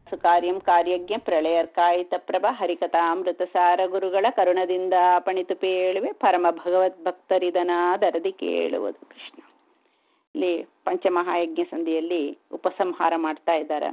ಕಾರ್ಯಂ ಕಾರ್ಯಜ್ಞ ಪ್ರಳಯರ್ಕಾಯಿತ ಪ್ರಭ ಹರಿಕಥಾಮೃತ ಸಾರ ಗುರುಗಳ ಕರುಣದಿಂದ ಪಣಿತು ಪೇಳುವೆ ಪರಮ ಭಗವದ್ ಭಕ್ತರಿದನಾದರದಿ ಕೇಳುವುದು ಕೃಷ್ಣ ಇಲ್ಲಿ ಪಂಚಮಹಾಯಜ್ಞ ಸಂಧಿಯಲ್ಲಿ ಉಪಸಂಹಾರ ಮಾಡ್ತಾ ಇದ್ದಾರೆ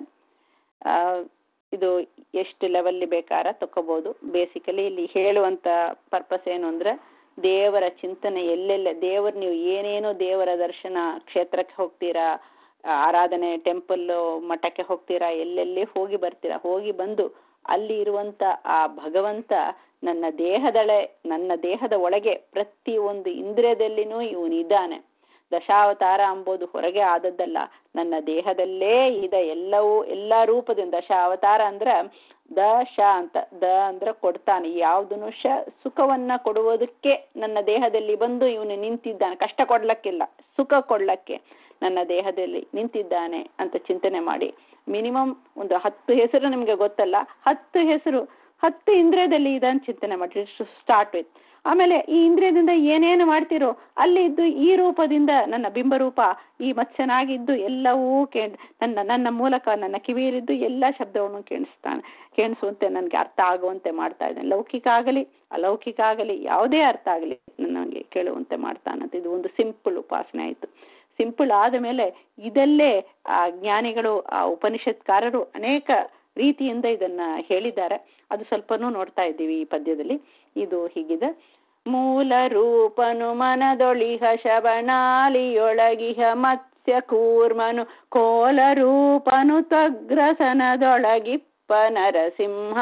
ಇದು ಎಷ್ಟು ಲೆವೆಲ್ಲಿ ಬೇಕಾರ ತಕೋಬಹುದು ಬೇಸಿಕಲಿ ಇಲ್ಲಿ ಹೇಳುವಂತ ಪರ್ಪಸ್ ಏನು ಅಂದ್ರೆ ದೇವರ ಚಿಂತನೆ ಎಲ್ಲೆಲ್ಲ ದೇವರ ನೀವು ಏನೇನೋ ದೇವರ ದರ್ಶನ ಕ್ಷೇತ್ರಕ್ಕೆ ಹೋಗ್ತೀರಾ ಆರಾಧನೆ ಟೆಂಪಲ್ ಮಠಕ್ಕೆ ಹೋಗ್ತೀರಾ ಎಲ್ಲೆಲ್ಲಿ ಹೋಗಿ ಬರ್ತೀರಾ ಹೋಗಿ ಬಂದು ಅಲ್ಲಿ ಇರುವಂತ ಆ ಭಗವಂತ ನನ್ನ ದೇಹದಳೆ ನನ್ನ ದೇಹದ ಒಳಗೆ ಪ್ರತಿ ಒಂದು ಇಂದ್ರಿಯದಲ್ಲಿನೂ ಇವನಿದ್ದಾನೆ ದಶಾವತಾರ ಅಂಬೋದು ಹೊರಗೆ ಆದದ್ದಲ್ಲ ನನ್ನ ದೇಹದಲ್ಲೇ ಇದೆ ಎಲ್ಲವೂ ಎಲ್ಲ ರೂಪದಿಂದ ದಶ ಅವತಾರ ಅಂದ್ರ ದ ಶ ಅಂತ ದ ಅಂದ್ರ ಕೊಡ್ತಾನೆ ಯಾವುದನ್ನು ಶ ಸುಖವನ್ನ ಕೊಡುವುದಕ್ಕೆ ನನ್ನ ದೇಹದಲ್ಲಿ ಬಂದು ಇವನು ನಿಂತಿದ್ದಾನೆ ಕಷ್ಟ ಕೊಡ್ಲಕ್ಕಿಲ್ಲ ಸುಖ ಕೊಡ್ಲಕ್ಕೆ ನನ್ನ ದೇಹದಲ್ಲಿ ನಿಂತಿದ್ದಾನೆ ಅಂತ ಚಿಂತನೆ ಮಾಡಿ ಮಿನಿಮಮ್ ಒಂದು ಹತ್ತು ಹೆಸರು ನಿಮ್ಗೆ ಗೊತ್ತಲ್ಲ ಹತ್ತು ಹೆಸರು ಹತ್ತು ಇಂದ್ರಿಯದಲ್ಲಿ ಇದನ್ನು ಚಿಂತನೆ ಮಾಡಿ ಸ್ಟಾರ್ಟ್ ವಿತ್ ಆಮೇಲೆ ಈ ಇಂದ್ರಿಯದಿಂದ ಏನೇನು ಮಾಡ್ತಿರೋ ಅಲ್ಲಿ ಇದ್ದು ಈ ರೂಪದಿಂದ ನನ್ನ ಬಿಂಬರೂಪ ಈ ಮತ್ಸ್ಯನಾಗಿದ್ದು ಎಲ್ಲವೂ ಕೇಳ್ ನನ್ನ ನನ್ನ ಮೂಲಕ ನನ್ನ ಕಿವಿಯಲ್ಲಿದ್ದು ಎಲ್ಲ ಶಬ್ದವನ್ನು ಕೇಳಿಸ್ತಾನೆ ಕೇಳಿಸುವಂತೆ ನನಗೆ ಅರ್ಥ ಆಗುವಂತೆ ಮಾಡ್ತಾ ಇದ್ದಾನೆ ಲೌಕಿಕ ಆಗಲಿ ಅಲೌಕಿಕ ಆಗಲಿ ಯಾವುದೇ ಅರ್ಥ ಆಗಲಿ ನನಗೆ ಕೇಳುವಂತೆ ಮಾಡ್ತಾನಂತ ಇದು ಒಂದು ಸಿಂಪಲ್ ಉಪಾಸನೆ ಆಯಿತು ಸಿಂಪಲ್ ಆದ ಮೇಲೆ ಇದಲ್ಲೇ ಆ ಜ್ಞಾನಿಗಳು ಆ ಉಪನಿಷತ್ಕಾರರು ಅನೇಕ ರೀತಿಯಿಂದ ಇದನ್ನ ಹೇಳಿದ್ದಾರೆ ಅದು ಸ್ವಲ್ಪನೂ ನೋಡ್ತಾ ಇದ್ದೀವಿ ಈ ಪದ್ಯದಲ್ಲಿ ಇದು ಹೀಗಿದೆ ಮೂಲ ರೂಪನು ಮನದೊಳಿಹ ಶಬನಾಲಿಯೊಳಗಿಹ ಮತ್ಸ್ಯ ಕೂರ್ಮನು ಕೋಲ ರೂಪನು ತಗ್ರಸನದೊಳಗಿಪ್ಪ ನರಸಿಂಹ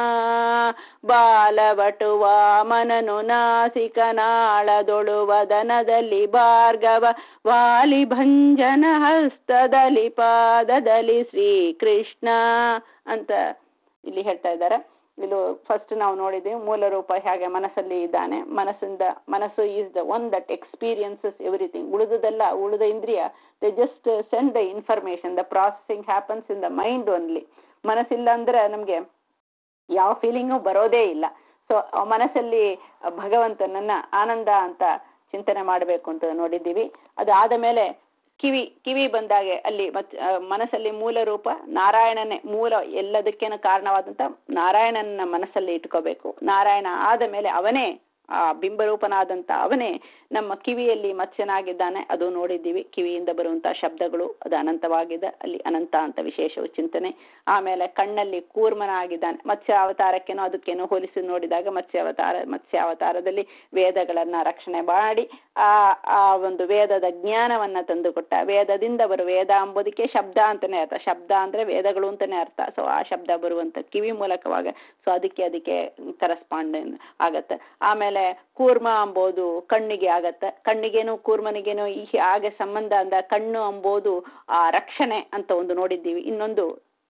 ಬಾಲವಟು ವಾಮನನು ನಾಸಿಕನಾಳದೊಳು ವದನದಲ್ಲಿ ಭಾರ್ಗವ ವಾಲಿ ಭಂಜನ ಹಸ್ತದಲ್ಲಿ ಪಾದದಲ್ಲಿ ಶ್ರೀಕೃಷ್ಣ ಅಂತ ಇಲ್ಲಿ ಹೇಳ್ತಾ ಇದ್ದಾರೆ ಇದು ಫಸ್ಟ್ ನಾವು ನೋಡಿದ್ದೀವಿ ಮೂಲ ರೂಪ ಹೇಗೆ ಮನಸ್ಸಲ್ಲಿ ಇದ್ದಾನೆ ಮನಸ್ಸಿಂದ ಮನಸ್ಸು is the one that experiences everything ಉಳಿದುದೆಲ್ಲ ಉಳಿದ ಇಂದ್ರಿಯ they just send the information the processing happens in the mind only ಮನಸ್ಸಿಲ್ಲ ಅಂದ್ರೆ ನಮಗೆ ಯಾವ ಫೀಲಿಂಗು ಬರೋದೇ ಇಲ್ಲ ಸೊ ಮನಸ್ಸಲ್ಲಿ ಭಗವಂತನನ್ನ ಆನಂದ ಅಂತ ಚಿಂತನೆ ಮಾಡಬೇಕು ಅಂತ ನೋಡಿದ್ದೀವಿ ಅದಾದ ಮೇಲೆ ಕಿವಿ ಕಿವಿ ಬಂದಾಗೆ ಅಲ್ಲಿ ಮತ್ ಮನಸ್ಸಲ್ಲಿ ಮೂಲ ರೂಪ ನಾರಾಯಣನೇ ಮೂಲ ಎಲ್ಲದಕ್ಕೇನು ಕಾರಣವಾದಂತ ನಾರಾಯಣನ ಮನಸ್ಸಲ್ಲಿ ಇಟ್ಕೋಬೇಕು ನಾರಾಯಣ ಆದ ಮೇಲೆ ಅವನೇ ಆ ಬಿಂಬರೂಪನಾದಂತ ಅವನೇ ನಮ್ಮ ಕಿವಿಯಲ್ಲಿ ಮತ್ಸ್ಯನಾಗಿದ್ದಾನೆ ಅದು ನೋಡಿದ್ದೀವಿ ಕಿವಿಯಿಂದ ಬರುವಂತಹ ಶಬ್ದಗಳು ಅದು ಅನಂತವಾಗಿದೆ ಅಲ್ಲಿ ಅನಂತ ಅಂತ ವಿಶೇಷ ಚಿಂತನೆ ಆಮೇಲೆ ಕಣ್ಣಲ್ಲಿ ಕೂರ್ಮನಾಗಿದ್ದಾನೆ ಮತ್ಸ್ಯ ಅವತಾರಕ್ಕೇನೋ ಅದಕ್ಕೇನೋ ಹೋಲಿಸಿ ನೋಡಿದಾಗ ಮತ್ಸ್ಯ ಅವತಾರ ಮತ್ಸ್ಯ ಅವತಾರದಲ್ಲಿ ವೇದಗಳನ್ನ ರಕ್ಷಣೆ ಮಾಡಿ ಆ ಆ ಒಂದು ವೇದದ ಜ್ಞಾನವನ್ನ ತಂದುಕೊಟ್ಟ ವೇದದಿಂದ ಬರುವ ವೇದ ಅಂಬೋದಕ್ಕೆ ಶಬ್ದ ಅಂತಾನೆ ಅರ್ಥ ಶಬ್ದ ಅಂದ್ರೆ ವೇದಗಳು ಅಂತಾನೆ ಅರ್ಥ ಸೊ ಆ ಶಬ್ದ ಬರುವಂತ ಕಿವಿ ಮೂಲಕವಾಗ ಸೊ ಅದಕ್ಕೆ ಅದಕ್ಕೆ ಕರೆಸ್ಪಾಂಡ್ ಆಗತ್ತೆ ಆಮೇಲೆ ಕೂರ್ಮ ಅಂಬೋದು ಕಣ್ಣಿಗೆ ಆಗತ್ತೆ ಕಣ್ಣಿಗೇನು ಕೂರ್ಮನಿಗೇನು ಈ ಹಾಗೆ ಸಂಬಂಧ ಅಂದ ಕಣ್ಣು ಅಂಬೋದು ಆ ರಕ್ಷಣೆ ಅಂತ ಒಂದು ನೋಡಿದ್ದೀವಿ ಇನ್ನೊಂದು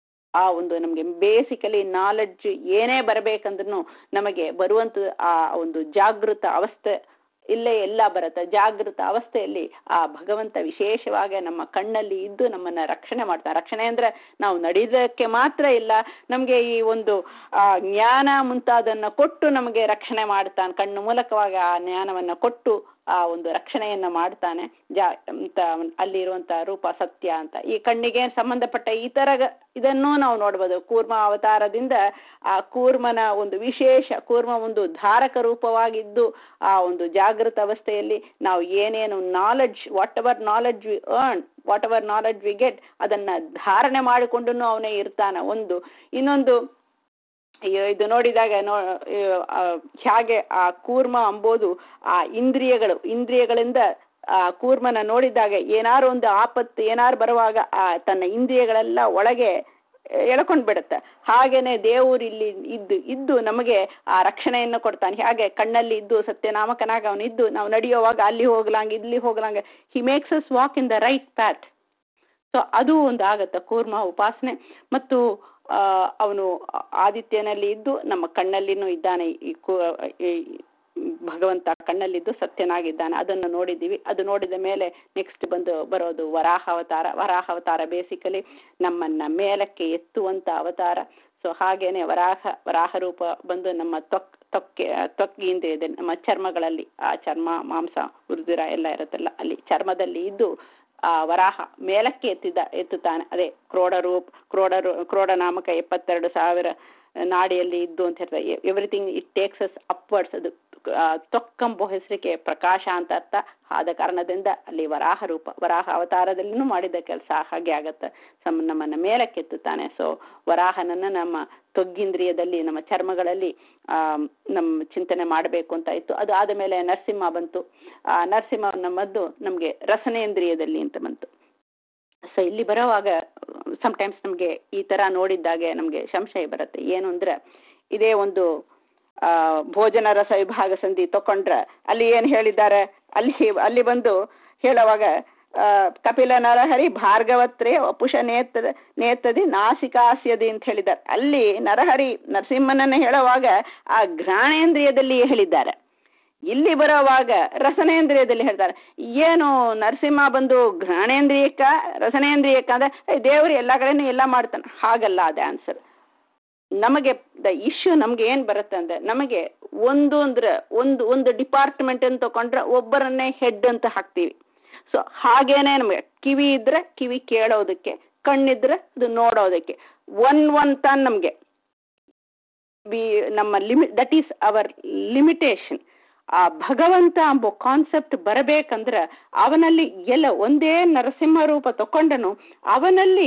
ಆ ಒಂದು ನಮಗೆ ಬೇಸಿಕಲಿ ನಾಲೆಡ್ಜ್ ಏನೇ ಬರಬೇಕಂದ್ರೂ ನಮಗೆ ಬರುವಂತ ಆ ಒಂದು ಜಾಗೃತ ಅವಸ್ಥೆ ಇಲ್ಲೇ ಎಲ್ಲ ಬರುತ್ತೆ ಜಾಗೃತ ಅವಸ್ಥೆಯಲ್ಲಿ ಆ ಭಗವಂತ ವಿಶೇಷವಾಗಿ ನಮ್ಮ ಕಣ್ಣಲ್ಲಿ ಇದ್ದು ನಮ್ಮನ್ನ ರಕ್ಷಣೆ ಮಾಡ್ತಾನೆ ರಕ್ಷಣೆ ಅಂದ್ರೆ ನಾವು ನಡೀದಕ್ಕೆ ಮಾತ್ರ ಇಲ್ಲ ನಮಗೆ ಈ ಒಂದು ಆ ಜ್ಞಾನ ಮುಂತಾದನ್ನ ಕೊಟ್ಟು ನಮಗೆ ರಕ್ಷಣೆ ಮಾಡ್ತಾನೆ ಕಣ್ಣು ಮೂಲಕವಾಗಿ ಆ ಜ್ಞಾನವನ್ನ ಕೊಟ್ಟು ಆ ಒಂದು ರಕ್ಷಣೆಯನ್ನ ಮಾಡ್ತಾನೆ ಜಾ ಅಂತ ಅಲ್ಲಿರುವಂತ ರೂಪ ಸತ್ಯ ಅಂತ ಈ ಕಣ್ಣಿಗೆ ಸಂಬಂಧಪಟ್ಟ ಈ ತರ ಇದನ್ನೂ ನಾವು ನೋಡ್ಬೋದು ಕೂರ್ಮ ಅವತಾರದಿಂದ ಆ ಕೂರ್ಮನ ಒಂದು ವಿಶೇಷ ಕೂರ್ಮ ಒಂದು ಧಾರಕ ರೂಪವಾಗಿದ್ದು ಆ ಒಂದು ಜಾಗೃತ ಅವಸ್ಥೆಯಲ್ಲಿ ನಾವು ಏನೇನು knowledge whatever knowledge we earn whatever knowledge we get ಅದನ್ನ ಧಾರಣೆ ಮಾಡಿಕೊಂಡು ಅವನೇ ಇರ್ತಾನೆ ಒಂದು ಇನ್ನೊಂದು ಇದು ನೋಡಿದಾಗ ನೋ ಹೇಗೆ ಆ ಕೂರ್ಮ ಅಂಬೋದು ಆ ಇಂದ್ರಿಯಗಳು ಇಂದ್ರಿಯಗಳಿಂದ ಆ ಕೂರ್ಮನ ನೋಡಿದಾಗ ಏನಾರು ಒಂದು ಆಪತ್ತು ಏನಾರು ಬರುವಾಗ ಆ ತನ್ನ ಇಂದ್ರಿಯಗಳೆಲ್ಲ ಒಳಗೆ ಎಳ್ಕೊಂಡ್ ಬಿಡುತ್ತೆ ಹಾಗೇನೆ ದೇವರು ಇಲ್ಲಿ ಇದ್ದು ಇದ್ದು ನಮಗೆ ಆ ರಕ್ಷಣೆಯನ್ನು ಕೊಡ್ತಾನೆ ಹಾಗೆ ಕಣ್ಣಲ್ಲಿ ಇದ್ದು ಸತ್ಯನಾಮಕನಾಗ ಅವನಿದ್ದು ನಾವು ನಡೆಯುವಾಗ ಅಲ್ಲಿ ಹೋಗ್ಲಾಂಗ ಇಲ್ಲಿ ಹೋಗ್ಲಾಂಗ he makes us walk in the right path so ಅದು ಒಂದು ಆಗತ್ತೆ ಕೂರ್ಮ ಉಪಾಸನೆ ಮತ್ತು ಅವನು ಆದಿತ್ಯನಲ್ಲಿ ಇದ್ದು ನಮ್ಮ ಕಣ್ಣಲ್ಲಿನೂ ಇದ್ದಾನೆ ಈ ಭಗವಂತ ಕಣ್ಣಲ್ಲಿದ್ದು ಸತ್ಯನಾಗಿದ್ದಾನೆ ಅದನ್ನು ನೋಡಿದ್ದೀವಿ ಅದು ನೋಡಿದ ಮೇಲೆ ನೆಕ್ಸ್ಟ್ ಬಂದು ಬರೋದು ವರಾಹ ಅವತಾರ ವರಾಹ ಅವತಾರ ಬೇಸಿಕಲಿ ನಮ್ಮನ್ನ ಮೇಲಕ್ಕೆ ಎತ್ತುವಂತ ಅವತಾರ ಸೊ ಹಾಗೇನೆ ವರಾಹ ವರಾಹ ರೂಪ ಬಂದು ನಮ್ಮ ತ್ವಕ್ ತ್ವಕ್ಕೆ ತ್ವಕ್ಕಿಯಿಂದ ಇದೆ ನಮ್ಮ ಚರ್ಮಗಳಲ್ಲಿ ಆ ಚರ್ಮ ಮಾಂಸ ಉರ್ದುರ ಎಲ್ಲ ಇರುತ್ತಲ್ಲ ಅಲ್ಲಿ ಚರ್ಮದಲ್ಲಿ ಇದ್ದು ಆ ವರಾಹ ಮೇಲಕ್ಕೆ ಎತ್ತಿದ ಎತ್ತುತ್ತಾನೆ ಅದೇ ಕ್ರೋಡ ರೂಪ್ ಕ್ರೋಡ ರೂ- ಕ್ರೋಡ ನಾಮಕ ಎಪ್ಪತ್ತೆರಡು ಸಾವಿರ ನಾಡಿಯಲ್ಲಿ ಇದ್ದು ಅಂತ ಹೇಳ್ತಾರೆ everything it takes us upwards ಅದು ಆ, ತೊಕ್ಕಂಬೋ ಹೆಸರಿಗೆ ಪ್ರಕಾಶ ಅಂತ ಅರ್ಥ ಆದ ಕಾರಣದಿಂದ ಅಲ್ಲಿ ವರಾಹ ರೂಪ ವರಾಹ ಅವತಾರದಲ್ಲಿನೂ ಮಾಡಿದ ಕೆಲಸ ಹಾಗೆ ಆಗತ್ತೆ ಸಮ್ ನಮ್ಮನ್ನ ಮೇಲಕ್ಕೆತ್ತುತ್ತಾನೆ ಸೊ ವರಾಹನನ್ನ ನಮ್ಮ ತೊಗ್ಗಿಂದ್ರಿಯದಲ್ಲಿ ನಮ್ಮ ಚರ್ಮಗಳಲ್ಲಿ ಆ ನಮ್ಮ ಚಿಂತನೆ ಮಾಡಬೇಕು ಅಂತ ಇತ್ತು ಅದು ಆದ ಮೇಲೆ ನರಸಿಂಹ ಬಂತು ಆ ನರಸಿಂಹನ ಮದ್ದು ನಮಗೆ ರಸನೇಂದ್ರಿಯದಲ್ಲಿ ಅಂತ ಬಂತು ಸೊ ಇಲ್ಲಿ ಬರೋವಾಗ ಸಮಟೈಮ್ಸ್ ನಮಗೆ ಈ ತರ ನೋಡಿದ್ದಾಗೆ ನಮಗೆ ಸಂಶಯ ಬರುತ್ತೆ ಏನು ಅಂದ್ರೆ ಇದೇ ಒಂದು ಆ ಭೋಜನ ರಸ ವಿಭಾಗ ಸಂಧಿ ತಕೊಂಡ್ರೆ ಅಲ್ಲಿ ಏನು ಹೇಳಿದ್ದಾರೆ ಅಲ್ಲಿ ಅಲ್ಲಿ ಬಂದು ಹೇಳುವಾಗ ಆ, ಕಪಿಲ ನರಹರಿ ಭಾರ್ಗವತ್ರೇ ವಪುಷ ನೇತದ ನೇತದಿ ನಾಸಿಕಾಸ್ಯದಿ ಅಂತ ಹೇಳಿದ್ದಾರೆ ಅಲ್ಲಿ ನರಹರಿ ನರಸಿಂಹನನ್ನು ಹೇಳುವಾಗ ಆ ಘ್ರಾಣೇಂದ್ರಿಯದಲ್ಲಿ ಹೇಳಿದ್ದಾರೆ ಇಲ್ಲಿ ಬರೋವಾಗ ರಸನೇಂದ್ರಿಯದಲ್ಲಿ ಹೇಳ್ತಾರೆ ಏನು ನರಸಿಂಹ ಬಂದು ಘ್ರಾಣೇಂದ್ರಿಯಕ್ಕ ರಸನೇಂದ್ರಿಯಕ್ಕ ಅಂದ್ರೆ ಏ, ದೇವ್ರು ಎಲ್ಲ ಕಡೆನೂ ಎಲ್ಲ ಮಾಡ್ತಾನೆ ಹಾಗಲ್ಲ ಅದೇ ಆನ್ಸರ್ ನಮಗೆ ದ ಇಶ್ಯೂ ನಮ್ಗೆ ಏನ್ ಬರುತ್ತೆ ಅಂದ್ರೆ ನಮಗೆ ಒಂದು ಅಂದ್ರೆ ಒಂದು ಒಂದು ಡಿಪಾರ್ಟ್ಮೆಂಟ್ ಅಂತ ತಗೊಂಡ್ರೆ ಒಬ್ಬರನ್ನೇ ಹೆಡ್ ಅಂತ ಹಾಕ್ತೀವಿ ಸೊ ಹಾಗೇನೆ ನಮಗೆ ಕಿವಿ ಇದ್ರೆ ಕಿವಿ ಕೇಳೋದಕ್ಕೆ ಕಣ್ಣಿದ್ರೆ ಅದು ನೋಡೋದಕ್ಕೆ ಒನ್ ಒನ್ ತಾನ್ ನಮಗೆ ವಿ ನಮ್ಮ ಲಿಮಿ ದಟ್ ಈಸ್ ಅವರ್ ಲಿಮಿಟೇಷನ್ ಆ ಭಗವಂತ ಎಂಬ ಕಾನ್ಸೆಪ್ಟ್ ಬರಬೇಕಂದ್ರೆ ಅವನಲ್ಲಿ ಎಲ್ಲ ಒಂದೇ ನರಸಿಂಹ ರೂಪ ತಕೊಂಡನು ಅವನಲ್ಲಿ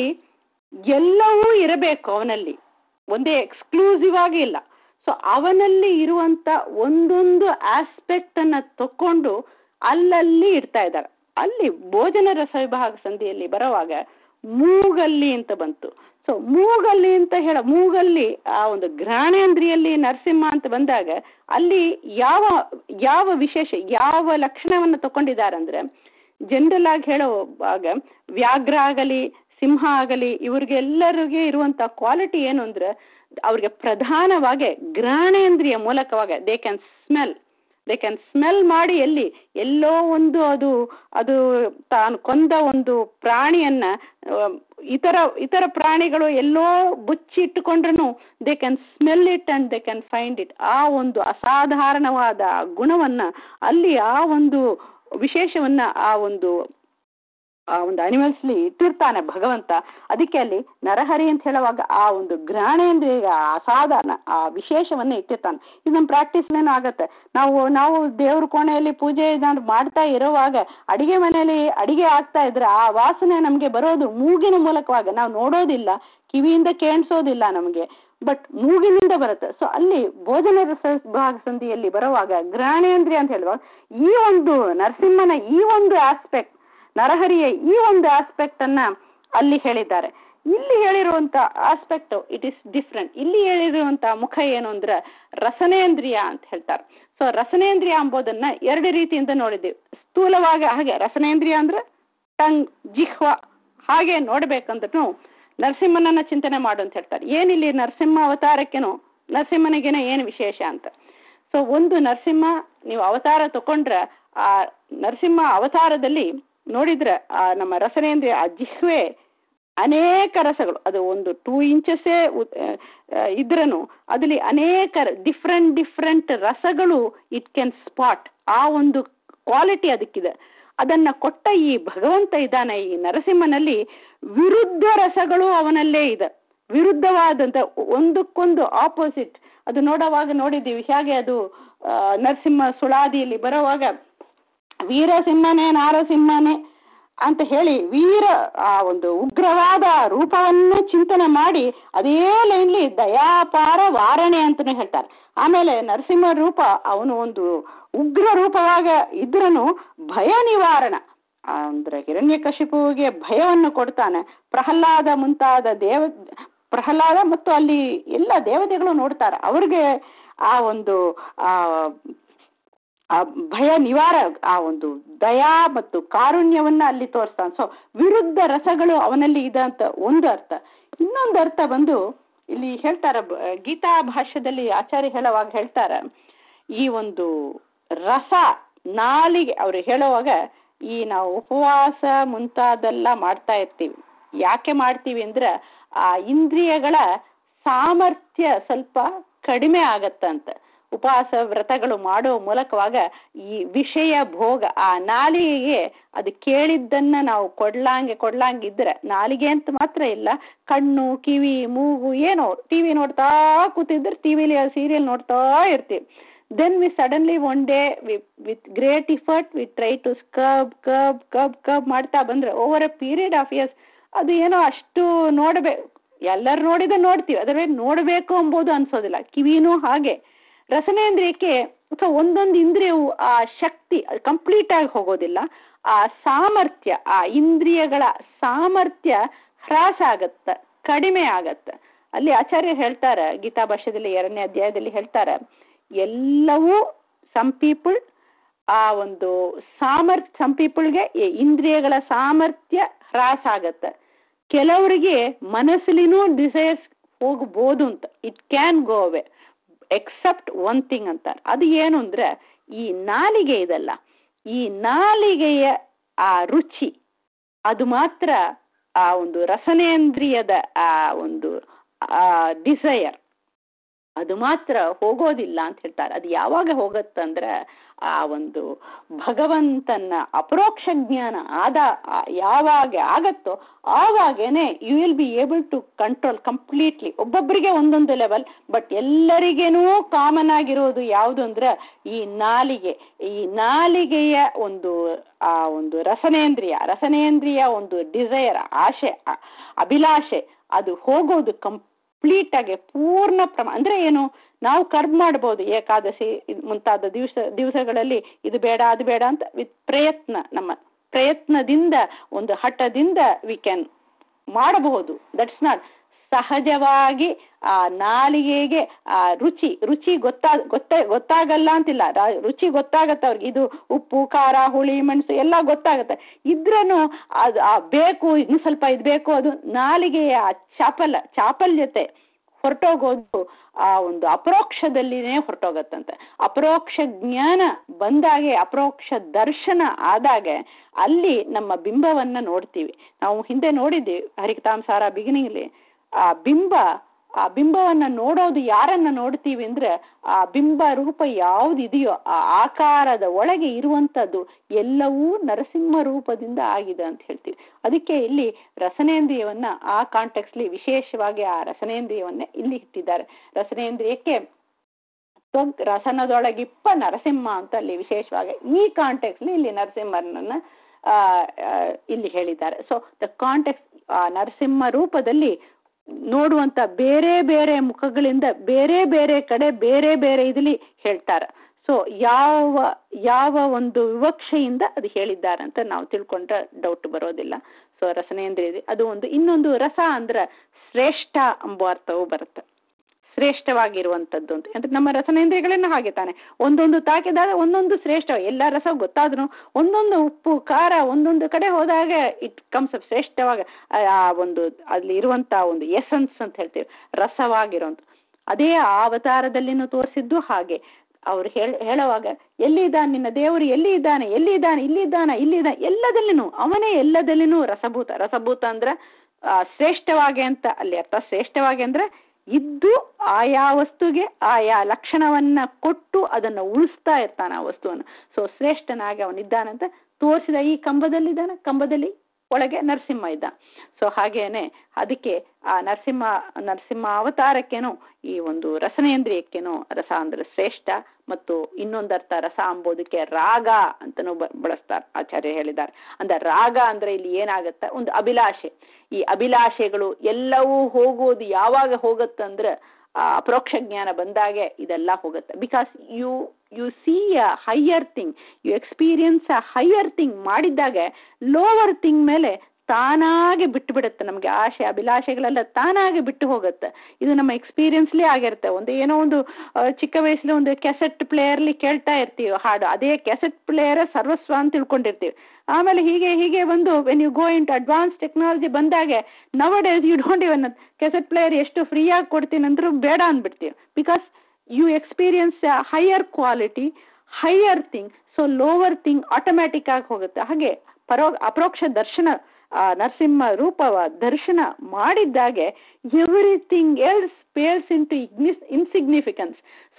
ಎಲ್ಲವೂ ಇರಬೇಕು ಅವನಲ್ಲಿ ಒಂದೇ ಎಕ್ಸ್ಕ್ಲೂಸಿವ್ ಆಗಿ ಇಲ್ಲ ಸೊ ಅವನಲ್ಲಿ ಇರುವಂತ ಒಂದೊಂದು ಆಸ್ಪೆಕ್ಟ್ ಅನ್ನ ತಕೊಂಡು ಅಲ್ಲಲ್ಲಿ ಇಡ್ತಾ ಇದ್ದಾರೆ ಅಲ್ಲಿ ಭೋಜನ ರಸ ವಿಭಾಗ ಸಂಧಿಯಲ್ಲಿ ಬರುವಾಗ ಮೂಗಲ್ಲಿ ಅಂತ ಬಂತು ಸೊ ಮೂಗಲ್ಲಿ ಅಂತ ಹೇಳ ಮೂಗಲ್ಲಿ ಆ ಒಂದು ಘ್ರಾಣೇಂದ್ರಿಯಲ್ಲಿ ನರಸಿಂಹ ಅಂತ ಬಂದಾಗ ಅಲ್ಲಿ ಯಾವ ಯಾವ ವಿಶೇಷ ಯಾವ ಲಕ್ಷಣವನ್ನು ತಕೊಂಡಿದ್ದಾರೆ ಅಂದ್ರೆ ಜನರಲ್ ಆಗಿ ಹೇಳುವಾಗ ವ್ಯಾಘ್ರ ಆಗಲಿ ಸಿಂಹ ಆಗಲಿ ಇವ್ರಿಗೆಲ್ಲರಿಗೆ ಇರುವಂತ ಕ್ವಾಲಿಟಿ ಏನು ಅಂದ್ರೆ ಅವ್ರಿಗೆ ಪ್ರಧಾನವಾಗಿ ಘ್ರಾಣೇಂದ್ರಿಯ ಮೂಲಕವಾಗಿ they can smell they can smell ಮಾಡಿ ಎಲ್ಲಿ ಎಲ್ಲೋ ಒಂದು ಅದು ಅದು ತಾನು ಕೊಂದ ಒಂದು ಪ್ರಾಣಿಯನ್ನ ಆ, ಇತರ ಇತರ ಪ್ರಾಣಿಗಳು ಎಲ್ಲೋ ಬುಚ್ಚಿಟ್ಟುಕೊಂಡ್ರು they can smell it and they can find it ಆ ಒಂದು ಅಸಾಧಾರಣವಾದ ಗುಣವನ್ನ ಅಲ್ಲಿ ಆ ಒಂದು ವಿಶೇಷವನ್ನ ಆ ಒಂದು ಆ ಒಂದು ಅನಿಮಲ್ಸ್ಲಿ ಇಟ್ಟಿರ್ತಾನೆ ಭಗವಂತ ಅದಕ್ಕೆ ಅಲ್ಲಿ ನರಹರಿ ಅಂತ ಹೇಳುವಾಗ ಆ ಒಂದು ಘ್ರಾಣೇಂದ್ರಿಯ ಅಸಾಧಾರಣ ಆ ವಿಶೇಷವನ್ನ ಇಟ್ಟಿರ್ತಾನೆ ಇದು ನಮ್ಮ ಪ್ರಾಕ್ಟೀಸ್ಲೇನೂ ಆಗತ್ತೆ ನಾವು ನಾವು ದೇವ್ರ ಕೋಣೆಯಲ್ಲಿ ಪೂಜೆ ಏನಾದ್ರು ಮಾಡ್ತಾ ಇರುವಾಗ ಅಡಿಗೆ ಮನೆಯಲ್ಲಿ ಅಡಿಗೆ ಆಗ್ತಾ ಇದ್ರೆ ಆ ವಾಸನೆ ನಮಗೆ ಬರೋದು ಮೂಗಿನ ಮೂಲಕವಾಗ ನಾವು ನೋಡೋದಿಲ್ಲ ಕಿವಿಯಿಂದ ಕೇಳಿಸೋದಿಲ್ಲ ನಮಗೆ ಬಟ್ ಮೂಗಿನಿಂದ ಬರುತ್ತೆ ಸೊ ಅಲ್ಲಿ ಭೋಜನ ರಸ ವಿಭಾಗ ಸಂಧಿಯಲ್ಲಿ ಬರುವಾಗ ಘ್ರಾಣೇಂದ್ರಿಯ ಅಂತ ಹೇಳುವಾಗ ಈ ಒಂದು ನರಸಿಂಹನ ಈ ಒಂದು ಆಸ್ಪೆಕ್ಟ್ ನರಹರಿಯ ಈ ಒಂದು ಆಸ್ಪೆಕ್ಟ್ ಅನ್ನ ಅಲ್ಲಿ ಹೇಳಿದ್ದಾರೆ ಇಲ್ಲಿ ಹೇಳಿರುವಂತ ಆಸ್ಪೆಕ್ಟ್ ಇಟ್ ಇಸ್ ಡಿಫ್ರೆಂಟ್ ಇಲ್ಲಿ ಹೇಳಿರುವಂತ ಮುಖ ಏನು ಅಂದ್ರೆ ರಸನೇಂದ್ರಿಯ ಅಂತ ಹೇಳ್ತಾರೆ ಸೊ ರಸನೇಂದ್ರಿಯ ಎಂಬುದನ್ನ ಎರಡು ರೀತಿಯಿಂದ ನೋಡಿದ್ದೀವಿ ಸ್ಥೂಲವಾಗಿ ಹಾಗೆ ರಸನೇಂದ್ರಿಯ ಅಂದ್ರೆ ಟಂಗ್ ಜಿಹ್ವ ಹಾಗೆ ನೋಡ್ಬೇಕಂದ್ರೂ ನರಸಿಂಹನನ್ನ ಚಿಂತನೆ ಮಾಡು ಅಂತ ಹೇಳ್ತಾರೆ ಏನಿಲ್ಲಿ ನರಸಿಂಹ ಅವತಾರಕ್ಕೇನು ನರಸಿಂಹನಿಗೇನೋ ಏನು ವಿಶೇಷ ಅಂತ ಸೊ ಒಂದು ನರಸಿಂಹ ನೀವು ಅವತಾರ ತಕೊಂಡ್ರೆ ಆ ನರಸಿಂಹ ಅವತಾರದಲ್ಲಿ ನೋಡಿದ್ರೆ ಆ ನಮ್ಮ ರಸನೇಂದ್ರಿಯ ಆ ಜಿಹ್ವೆ ಅನೇಕ ರಸಗಳು ಅದು ಒಂದು ಟೂ ಇಂಚಸ್ಸೇ ಇದ್ರನು ಅದಲ್ಲಿ ಅನೇಕ ಡಿಫ್ರೆಂಟ್ ಡಿಫ್ರೆಂಟ್ ರಸಗಳು ಇಟ್ ಕ್ಯಾನ್ ಸ್ಪಾಟ್ ಆ ಒಂದು ಕ್ವಾಲಿಟಿ ಅದಕ್ಕಿದೆ ಅದನ್ನ ಕೊಟ್ಟ ಈ ಭಗವಂತ ಇದ್ದಾನೆ ಈ ನರಸಿಂಹನಲ್ಲಿ ವಿರುದ್ಧ ರಸಗಳು ಅವನಲ್ಲೇ ಇದೆ ವಿರುದ್ಧವಾದಂತ ಒಂದಕ್ಕೊಂದು ಆಪೋಸಿಟ್ ಅದು ನೋಡುವಾಗ ನೋಡಿದ್ದೀವಿ ಹೇಗೆ ಅದು ಆ, ನರಸಿಂಹ ಸುಳಾದಿಯಲ್ಲಿ ಬರುವಾಗ ವೀರಸಿಂಹನೇ ನಾರಸಿಂಹನೇ ಅಂತ ಹೇಳಿ ವೀರ ಆ ಒಂದು ಉಗ್ರವಾದ ರೂಪವನ್ನು ಚಿಂತನೆ ಮಾಡಿ ಅದೇ ಲೈನ್ಲಿ ದಯಾಪಾರ ವಾರಣೆ ಅಂತಾನೆ ಹೇಳ್ತಾರೆ ಆಮೇಲೆ ನರಸಿಂಹ ರೂಪ ಅವನು ಒಂದು ಉಗ್ರ ರೂಪವಾಗ ಇದ್ರನು ಭಯ ನಿವಾರಣ ಅಂದ್ರೆ ಹಿರಣ್ಯಕಶಿಪುವಿಗೆ ಭಯವನ್ನು ಕೊಡ್ತಾನೆ ಪ್ರಹ್ಲಾದ ಮುಂತಾದ ದೇವ ಪ್ರಹ್ಲಾದ ಮತ್ತು ಅಲ್ಲಿ ಎಲ್ಲ ದೇವತೆಗಳು ನೋಡ್ತಾರೆ ಅವ್ರಿಗೆ ಆ ಒಂದು ಆ ಆ ಭಯ ನಿವಾರ ಆ ಒಂದು ದಯಾ ಮತ್ತು ಕಾರುಣ್ಯವನ್ನ ಅಲ್ಲಿ ತೋರಿಸ್ತಾನೆ ಸೊ ವಿರುದ್ಧ ರಸಗಳು ಅವನಲ್ಲಿ ಇದೆ ಅಂತ ಒಂದು ಅರ್ಥ ಇನ್ನೊಂದು ಅರ್ಥ ಬಂದು ಇಲ್ಲಿ ಹೇಳ್ತಾರ ಬ- ಗೀತಾ ಭಾಷ್ಯದಲ್ಲಿ ಆಚಾರ್ಯ ಹೇಳುವಾಗ ಹೇಳ್ತಾರ ಈ ಒಂದು ರಸ ನಾಲಿಗೆ ಅವ್ರು ಹೇಳುವಾಗ ಈ ನಾವು ಉಪವಾಸ ಮುಂತಾದೆಲ್ಲ ಮಾಡ್ತಾ ಇರ್ತೀವಿ ಯಾಕೆ ಮಾಡ್ತೀವಿ ಅಂದ್ರೆ ಆ ಇಂದ್ರಿಯಗಳ ಸಾಮರ್ಥ್ಯ ಸ್ವಲ್ಪ ಕಡಿಮೆ ಆಗತ್ತಂತ ಉಪವಾಸ ವ್ರತಗಳು ಮಾಡೋ ಮೂಲಕವಾಗ ಈ ವಿಷಯ ಭೋಗ ಆ ನಾಲಿಗೆಗೆ ಅದು ಕೇಳಿದ್ದನ್ನ ನಾವು ಕೊಡ್ಲಾಂಗೆ ಕೊಡ್ಲಾಂಗಿದ್ರೆ ನಾಲಿಗೆ ಅಂತ ಮಾತ್ರ ಇಲ್ಲ ಕಣ್ಣು ಕಿವಿ ಮೂಗು ಏನೋ ಟಿವಿ ನೋಡ್ತಾ ಕೂತಿದ್ರೆ ಟಿವಿಲಿ ಸೀರಿಯಲ್ ನೋಡ್ತಾ ಇರ್ತೀವಿ then we suddenly one day with great effort we try to scrub ಕಬ್ ಕಬ್ ಕಬ್ ಮಾಡ್ತಾ ಬಂದ್ರೆ over a period of years ಅದು ಏನೋ ಅಷ್ಟು ನೋಡಬೇಕು ಎಲ್ಲರೂ ನೋಡಿದ ನೋಡ್ತೀವಿ ಅದರ ನೋಡಬೇಕು ಎಂಬುದು ಅನ್ಸೋದಿಲ್ಲ ಕಿವಿನೂ ಹಾಗೆ ರಸನೇಂದ್ರಿಯಕ್ಕೆ ಅಥವಾ ಒಂದೊಂದು ಇಂದ್ರಿಯವು ಆ ಶಕ್ತಿ ಕಂಪ್ಲೀಟ್ ಆಗಿ ಹೋಗೋದಿಲ್ಲ ಆ ಸಾಮರ್ಥ್ಯ ಆ ಇಂದ್ರಿಯಗಳ ಸಾಮರ್ಥ್ಯ ಹ್ರಾಸ ಆಗತ್ತ ಕಡಿಮೆ ಆಗತ್ತ ಅಲ್ಲಿ ಆಚಾರ್ಯ ಹೇಳ್ತಾರೆ ಗೀತಾ ಭಾಷ್ಯದಲ್ಲಿ ಎರಡನೇ ಅಧ್ಯಾಯದಲ್ಲಿ ಹೇಳ್ತಾರೆ ಎಲ್ಲವೂ ಸಮ್ ಪೀಪಲ್ ಆ ಒಂದು ಸಾಮರ್ಥ್ಯ ಸಮ್ ಪೀಪಲ್ಗೆ ಇಂದ್ರಿಯಗಳ ಸಾಮರ್ಥ್ಯ ಹ್ರಾಸ ಆಗತ್ತೆ ಕೆಲವರಿಗೆ ಮನಸ್ಸಲ್ಲಿನೂ ಡಿಸೈರ್ಸ್ ಹೋಗ್ಬೋದು ಅಂತ it can go away except one thing ಅಂತಾರೆ ಅದು ಏನು ಅಂದ್ರೆ ಈ ನಾಲಿಗೆ ಇದಲ್ಲ ಈ ನಾಲಿಗೆಯ ಆ ರುಚಿ ಅದು ಮಾತ್ರ ಆ ಒಂದು ರಸನೇಂದ್ರಿಯದ ಆ ಒಂದು ಆ ಡಿಸೈರ್ ಅದು ಮಾತ್ರ ಹೋಗೋದಿಲ್ಲ ಅಂತ ಹೇಳ್ತಾರೆ ಅದು ಯಾವಾಗ ಹೋಗತ್ತಂದ್ರೆ ಆ ಒಂದು ಭಗವಂತನ ಅಪರೋಕ್ಷ ಜ್ಞಾನ ಆದ ಯಾವಾಗ ಆಗತ್ತೋ ಆವಾಗೇನೆ you will be able to control completely ಒಬ್ಬೊಬ್ಬರಿಗೆ ಒಂದೊಂದು ಲೆವೆಲ್ ಬಟ್ ಎಲ್ಲರಿಗೇನೂ ಕಾಮನ್ ಆಗಿರೋದು ಯಾವುದು ಅಂದ್ರೆ ಈ ನಾಲಿಗೆ ಈ ನಾಲಿಗೆಯ ಒಂದು ಆ ಒಂದು ರಸನೇಂದ್ರಿಯ ರಸನೇಂದ್ರಿಯ ಒಂದು ಡಿಸೈರ್ ಆಶೆ ಅಭಿಲಾಷೆ ಅದು ಹೋಗೋದು ಕಂಪ್ಲೀಟ್ ಆಗಿ ಪೂರ್ಣ ಪ್ರಮ ಅಂದ್ರೆ ಏನು ನಾವು ಕರ್ಮ್ ಮಾಡ್ಬೋದು ಏಕಾದಶಿ ಮುಂತಾದ ದಿವಸ ದಿವಸಗಳಲ್ಲಿ ಇದು ಬೇಡ ಅದು ಬೇಡ ಅಂತ ವಿತ್ ಪ್ರಯತ್ನ ನಮ್ಮ ಪ್ರಯತ್ನದಿಂದ ಒಂದು ಹಠದಿಂದ ವಿ ಕ್ಯಾನ್ ಮಾಡಬಹುದು ದಟ್ಸ್ ನಾಟ್ ಸಹಜವಾಗಿ ಆ ನಾಲಿಗೆಗೆ ಆ ರುಚಿ ರುಚಿ ಗೊತ್ತಾ ಗೊತ್ತೇ ಗೊತ್ತಾಗಲ್ಲ ಅಂತಿಲ್ಲ ರುಚಿ ಗೊತ್ತಾಗತ್ತೆ ಅವ್ರಿಗೆ ಇದು ಉಪ್ಪು ಖಾರ ಹುಳಿ ಮೆಣಸು ಎಲ್ಲ ಗೊತ್ತಾಗತ್ತೆ ಇದ್ರೂ ಅದು ಆ ಬೇಕು ಇನ್ನು ಸ್ವಲ್ಪ ಇದು ಬೇಕು ಅದು ನಾಲಿಗೆಯ ಚಾಪಲ್ಯ ಚಾಪಲ್ಯತೆ ಹೊರಟೋಗೋದು ಆ ಒಂದು ಅಪರೋಕ್ಷದಲ್ಲಿನೇ ಹೊರಟೋಗತ್ತಂತೆ ಅಪರೋಕ್ಷ ಜ್ಞಾನ ಬಂದಾಗೆ ಅಪರೋಕ್ಷ ದರ್ಶನ ಆದಾಗೆ ಅಲ್ಲಿ ನಮ್ಮ ಬಿಂಬವನ್ನ ನೋಡ್ತೀವಿ ನಾವು ಹಿಂದೆ ನೋಡಿದ್ದೀವಿ ಹರಿಕತಾಂಸಾರ ಬಿಗಿನಿಂಗ್ಲಿ ಆ ಬಿಂಬ ಆ ಬಿಂಬವನ್ನ ನೋಡೋದು ಯಾರನ್ನ ನೋಡ್ತೀವಿ ಅಂದ್ರೆ ಆ ಬಿಂಬ ರೂಪ ಯಾವುದಿದೆಯೋ ಆ ಆಕಾರದ ಒಳಗೆ ಇರುವಂತದ್ದು ಎಲ್ಲವೂ ನರಸಿಂಹ ರೂಪದಿಂದ ಆಗಿದೆ ಅಂತ ಹೇಳ್ತೀವಿ ಅದಕ್ಕೆ ಇಲ್ಲಿ ರಸನೇಂದ್ರಿಯವನ್ನ ಆ ಕಾಂಟೆಕ್ಸ್ಲಿ ವಿಶೇಷವಾಗಿ ಆ ರಸನೇಂದ್ರಿಯವನ್ನೇ ಇಲ್ಲಿ ಇಟ್ಟಿದ್ದಾರೆ ರಸನೇಂದ್ರಿಯಕ್ಕೆ ತ್ವಗ್ ರಸನದೊಳಗಿಪ್ಪ ನರಸಿಂಹ ಅಂತ ಅಲ್ಲಿ ವಿಶೇಷವಾಗಿ ಈ ಕಾಂಟೆಕ್ಸ್ಲಿ ಇಲ್ಲಿ ನರಸಿಂಹನನ್ನ ಆ ಇಲ್ಲಿ ಹೇಳಿದ್ದಾರೆ ಸೊ ದ ಕಾಂಟೆಕ್ಸ್ ನರಸಿಂಹ ರೂಪದಲ್ಲಿ ನೋಡುವಂತ ಬೇರೆ ಬೇರೆ ಮುಖಗಳಿಂದ ಬೇರೆ ಬೇರೆ ಕಡೆ ಬೇರೆ ಬೇರೆ ಇದರಲ್ಲಿ ಹೇಳ್ತಾರೆ ಸೊ ಯಾವ ಯಾವ ಒಂದು ವಿವಕ್ಷೆಯಿಂದ ಅದು ಹೇಳಿದ್ದಾರೆ ಅಂತ ನಾವು ತಿಳ್ಕೊಂಡ್ರೆ ಡೌಟ್ ಬರೋದಿಲ್ಲ ಸೊ ರಸನೇಂದ್ರಿಯ ಅದು ಒಂದು ಇನ್ನೊಂದು ರಸ ಅಂದ್ರೆ ಶ್ರೇಷ್ಠ ಎಂಬ ಅರ್ಥವು ಬರುತ್ತೆ ಶ್ರೇಷ್ಠವಾಗಿರುವಂಥದ್ದು ಅಂತ ಅಂದ್ರೆ ನಮ್ಮ ರಸನೇಂದ್ರಿಯಗಳನ್ನ ಹಾಗೆ ತಾನೆ ಒಂದೊಂದು ತಾಕಿದಾಗ ಒಂದೊಂದು ಶ್ರೇಷ್ಠ ಎಲ್ಲ ರಸ ಗೊತ್ತಾದ್ರೂ ಒಂದೊಂದು ಉಪ್ಪು ಖಾರ ಒಂದೊಂದು ಕಡೆ ಹೋದಾಗ ಇಟ್ ಕಮ್ಸ್ ಶ್ರೇಷ್ಠವಾಗ ಆ ಒಂದು ಅಲ್ಲಿ ಇರುವಂತ ಒಂದು ಎಸೆನ್ಸ್ ಅಂತ ಹೇಳ್ತೀವಿ ರಸವಾಗಿರೋಂಥ ಅದೇ ಆ ಅವತಾರದಲ್ಲಿನೂ ತೋರಿಸಿದ್ದು ಹಾಗೆ ಅವ್ರು ಹೇಳ ಹೇಳುವಾಗ ಎಲ್ಲಿದ್ದಾನೆ ನಿನ್ನ ದೇವರು ಎಲ್ಲಿ ಇದ್ದಾನೆ ಎಲ್ಲಿ ಇದ್ದಾನೆ ಇಲ್ಲಿದ್ದಾನ ಇಲ್ಲಿದ್ದಾನೆ ಎಲ್ಲದಲ್ಲಿನೂ ಅವನೇ ಎಲ್ಲದಲ್ಲಿನೂ ರಸಭೂತ ರಸಭೂತ ಅಂದ್ರೆ ಶ್ರೇಷ್ಠವಾಗಿ ಅಂತ ಅಲ್ಲಿ ಅರ್ಥ ಶ್ರೇಷ್ಠವಾಗಿ ಅಂದ್ರೆ ಇದ್ದು ಆಯಾ ವಸ್ತುಗೆ ಆಯಾ ಲಕ್ಷಣವನ್ನ ಕೊಟ್ಟು ಅದನ್ನ ಉಳಿಸ್ತಾ ಇರ್ತಾನೆ ಆ ವಸ್ತುವನ್ನು ಸೊ ಶ್ರೇಷ್ಠನಾಗಿ ಅವನಿದ್ದಾನಂತ ತೋರಿಸಿದ ಈ ಕಂಬದಲ್ಲಿದ್ದಾನೆ ಕಂಬದಲ್ಲಿ ಒಳಗೆ ನರಸಿಂಹ ಇದ್ದ ಸೊ ಹಾಗೇನೆ ಅದಕ್ಕೆ ಆ ನರಸಿಂಹ ನರಸಿಂಹ ಅವತಾರಕ್ಕೇನು ಈ ಒಂದು ರಸನೇಂದ್ರಿಯಕ್ಕೇನು ರಸ ಅಂದ್ರೆ ಶ್ರೇಷ್ಠ ಮತ್ತು ಇನ್ನೊಂದರ್ಥ ರಸ ಅಂಬೋದಕ್ಕೆ ರಾಗ ಅಂತನೂ ಬಳಸ್ತಾರೆ ಆಚಾರ್ಯ ಹೇಳಿದ್ದಾರೆ ಅಂದ್ರೆ ರಾಗ ಅಂದ್ರೆ ಇಲ್ಲಿ ಏನಾಗತ್ತ ಒಂದು ಅಭಿಲಾಷೆ ಈ ಅಭಿಲಾಷೆಗಳು ಎಲ್ಲವೂ ಹೋಗೋದು ಯಾವಾಗ ಹೋಗುತ್ತಂದ್ರೆ ಆ ಅಪರೋಕ್ಷ ಜ್ಞಾನ ಬಂದಾಗೆ ಇದೆಲ್ಲ ಹೋಗುತ್ತೆ because you you see a higher thing you experience a higher thing ಮಾಡಿದಾಗ ಲೋವರ್ ಥಿಂಗ್ ಮೇಲೆ ತಾನಾಗೆ ಬಿಟ್ಟು ಬಿಡುತ್ತೆ ನಮಗೆ ಆಶೆ ಅಭಿಲಾಷೆಗಳೆಲ್ಲ ತಾನಾಗೆ ಬಿಟ್ಟು ಹೋಗುತ್ತೆ ಇದು ನಮ್ಮ ಎಕ್ಸ್ಪೀರಿಯನ್ಸ್ಲೇ ಆಗಿರುತ್ತೆ ಒಂದು ಏನೋ ಒಂದು ಚಿಕ್ಕ ವಯಸ್ಸಲ್ಲಿ ಒಂದು ಕೆಸೆಟ್ ಪ್ಲೇಯರ್ಲಿ ಕೇಳ್ತಾ ಇರ್ತೀವಿ ಹಾಡು ಅದೇ ಕೆಸೆಟ್ ಪ್ಲೇಯರ್ ಸರ್ವಸ್ವ ಅಂತ ತಿಳ್ಕೊಂಡಿರ್ತೀವಿ ಆಮೇಲೆ ಹೀಗೆ ಹೀಗೆ ಬಂದು when you go into advance technology ಬಂದಾಗೆ nowadays you don't even cassette player ಎಷ್ಟು ಫ್ರೀಯಾಗಿ ಕೊಡ್ತೀನಿ ಅಂದ್ರೂ ಬೇಡ ಅಂದ್ಬಿಡ್ತೀವಿ because you experience higher quality higher thing so lower thing automatic ಆಗಿ ಹೋಗುತ್ತೆ ಹಾಗೆ ಪರೋ ಅಪರೋಕ್ಷ ದರ್ಶನ ನರಸಿಂಹ ರೂಪವ ದರ್ಶನ ಮಾಡಿದ್ದಾಗೆ everything else pales into insignificance so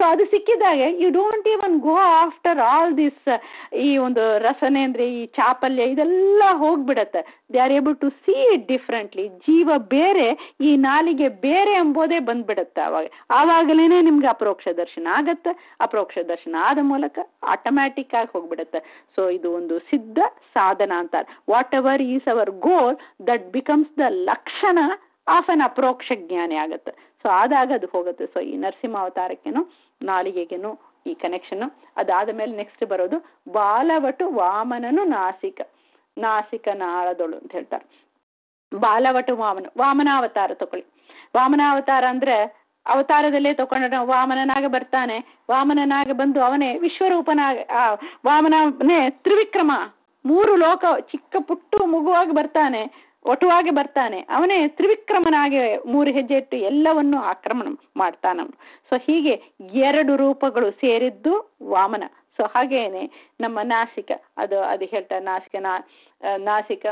ಅದು ಸಿಕ್ಕಿದಾಗ you don't even go after all this ಈ ಒಂದು ರಸನೆ ಅಂದ್ರೆ ಈ ಚಾಪಲ್ಯ ಇದೆಲ್ಲ ಹೋಗ್ಬಿಡತ್ತೆ they are able to see it differently ಜೀವ ಬೇರೆ ಈ ನಾಲಿಗೆ ಬೇರೆ ಎಂಬುದೇ ಬಂದ್ಬಿಡತ್ತೆ ಅವಾಗ ಆವಾಗಲೇ ನಿಮ್ಗೆ ಅಪರೋಕ್ಷ ದರ್ಶನ ಆಗತ್ತೆ ಅಪರೋಕ್ಷ ದರ್ಶನ ಆದ ಮೂಲಕ ಆಟೋಮ್ಯಾಟಿಕ್ ಆಗಿ ಹೋಗ್ಬಿಡತ್ತೆ ಸೊ ಇದು ಒಂದು ಸಿದ್ಧ ಸಾಧನ ಅಂತಾರೆ whatever is our goal that becomes the ಲಕ್ಷಣ ಆಫ್ ಅನ್ ಅಪ್ರೋಕ್ಷ ಜ್ಞಾನಿ ಆಗುತ್ತೆ ಸೊ ಆದಾಗ ಅದು ಹೋಗುತ್ತೆ ಸೊ ಈ ನರಸಿಂಹ ಅವತಾರಕ್ಕೇನು ನಾಲಿಗೆಗೇನು ಈ ಕನೆಕ್ಷನ್ ಅದಾದ ಮೇಲೆ ನೆಕ್ಸ್ಟ್ ಬರೋದು ಬಾಲವಟು ವಾಮನನು ನಾಸಿಕ ನಾಸಿಕ ನಾಳದೊಳು ಅಂತ ಹೇಳ್ತಾರೆ ಬಾಲವಟು ವಾಮನ ವಾಮನಾವತಾರ ತಗೊಳ್ಳಿ ವಾಮನಾವತಾರ ಅಂದ್ರೆ ಅವತಾರದಲ್ಲೇ ತಗೊಂಡ ವಾಮನನಾಗ ಬರ್ತಾನೆ ವಾಮನನಾಗ ಬಂದು ಅವನೇ ವಿಶ್ವರೂಪನಾಗ ಆ ವಾಮನನೇ ತ್ರಿವಿಕ್ರಮ ಮೂರು ಲೋಕ ಚಿಕ್ಕ ಪುಟ್ಟು ಮಗುವಾಗಿ ಬರ್ತಾನೆ ಒಟುವಾಗಿ ಬರ್ತಾನೆ ಅವನೇ ತ್ರಿವಿಕ್ರಮನಾಗಿ ಮೂರು ಹೆಜ್ಜೆ ಇಟ್ಟು ಎಲ್ಲವನ್ನು ಆಕ್ರಮಣ ಮಾಡ್ತಾನ ಸೊ ಹೀಗೆ ಎರಡು ರೂಪಗಳು ಸೇರಿದ್ದು ವಾಮನ ಸೊ ಹಾಗೇನೆ ನಮ್ಮ ನಾಸಿಕ ಅದು ಅದು ಹೇಳ್ತಾರೆ ನಾಸಿಕ ನಾ ನಾಸಿಕ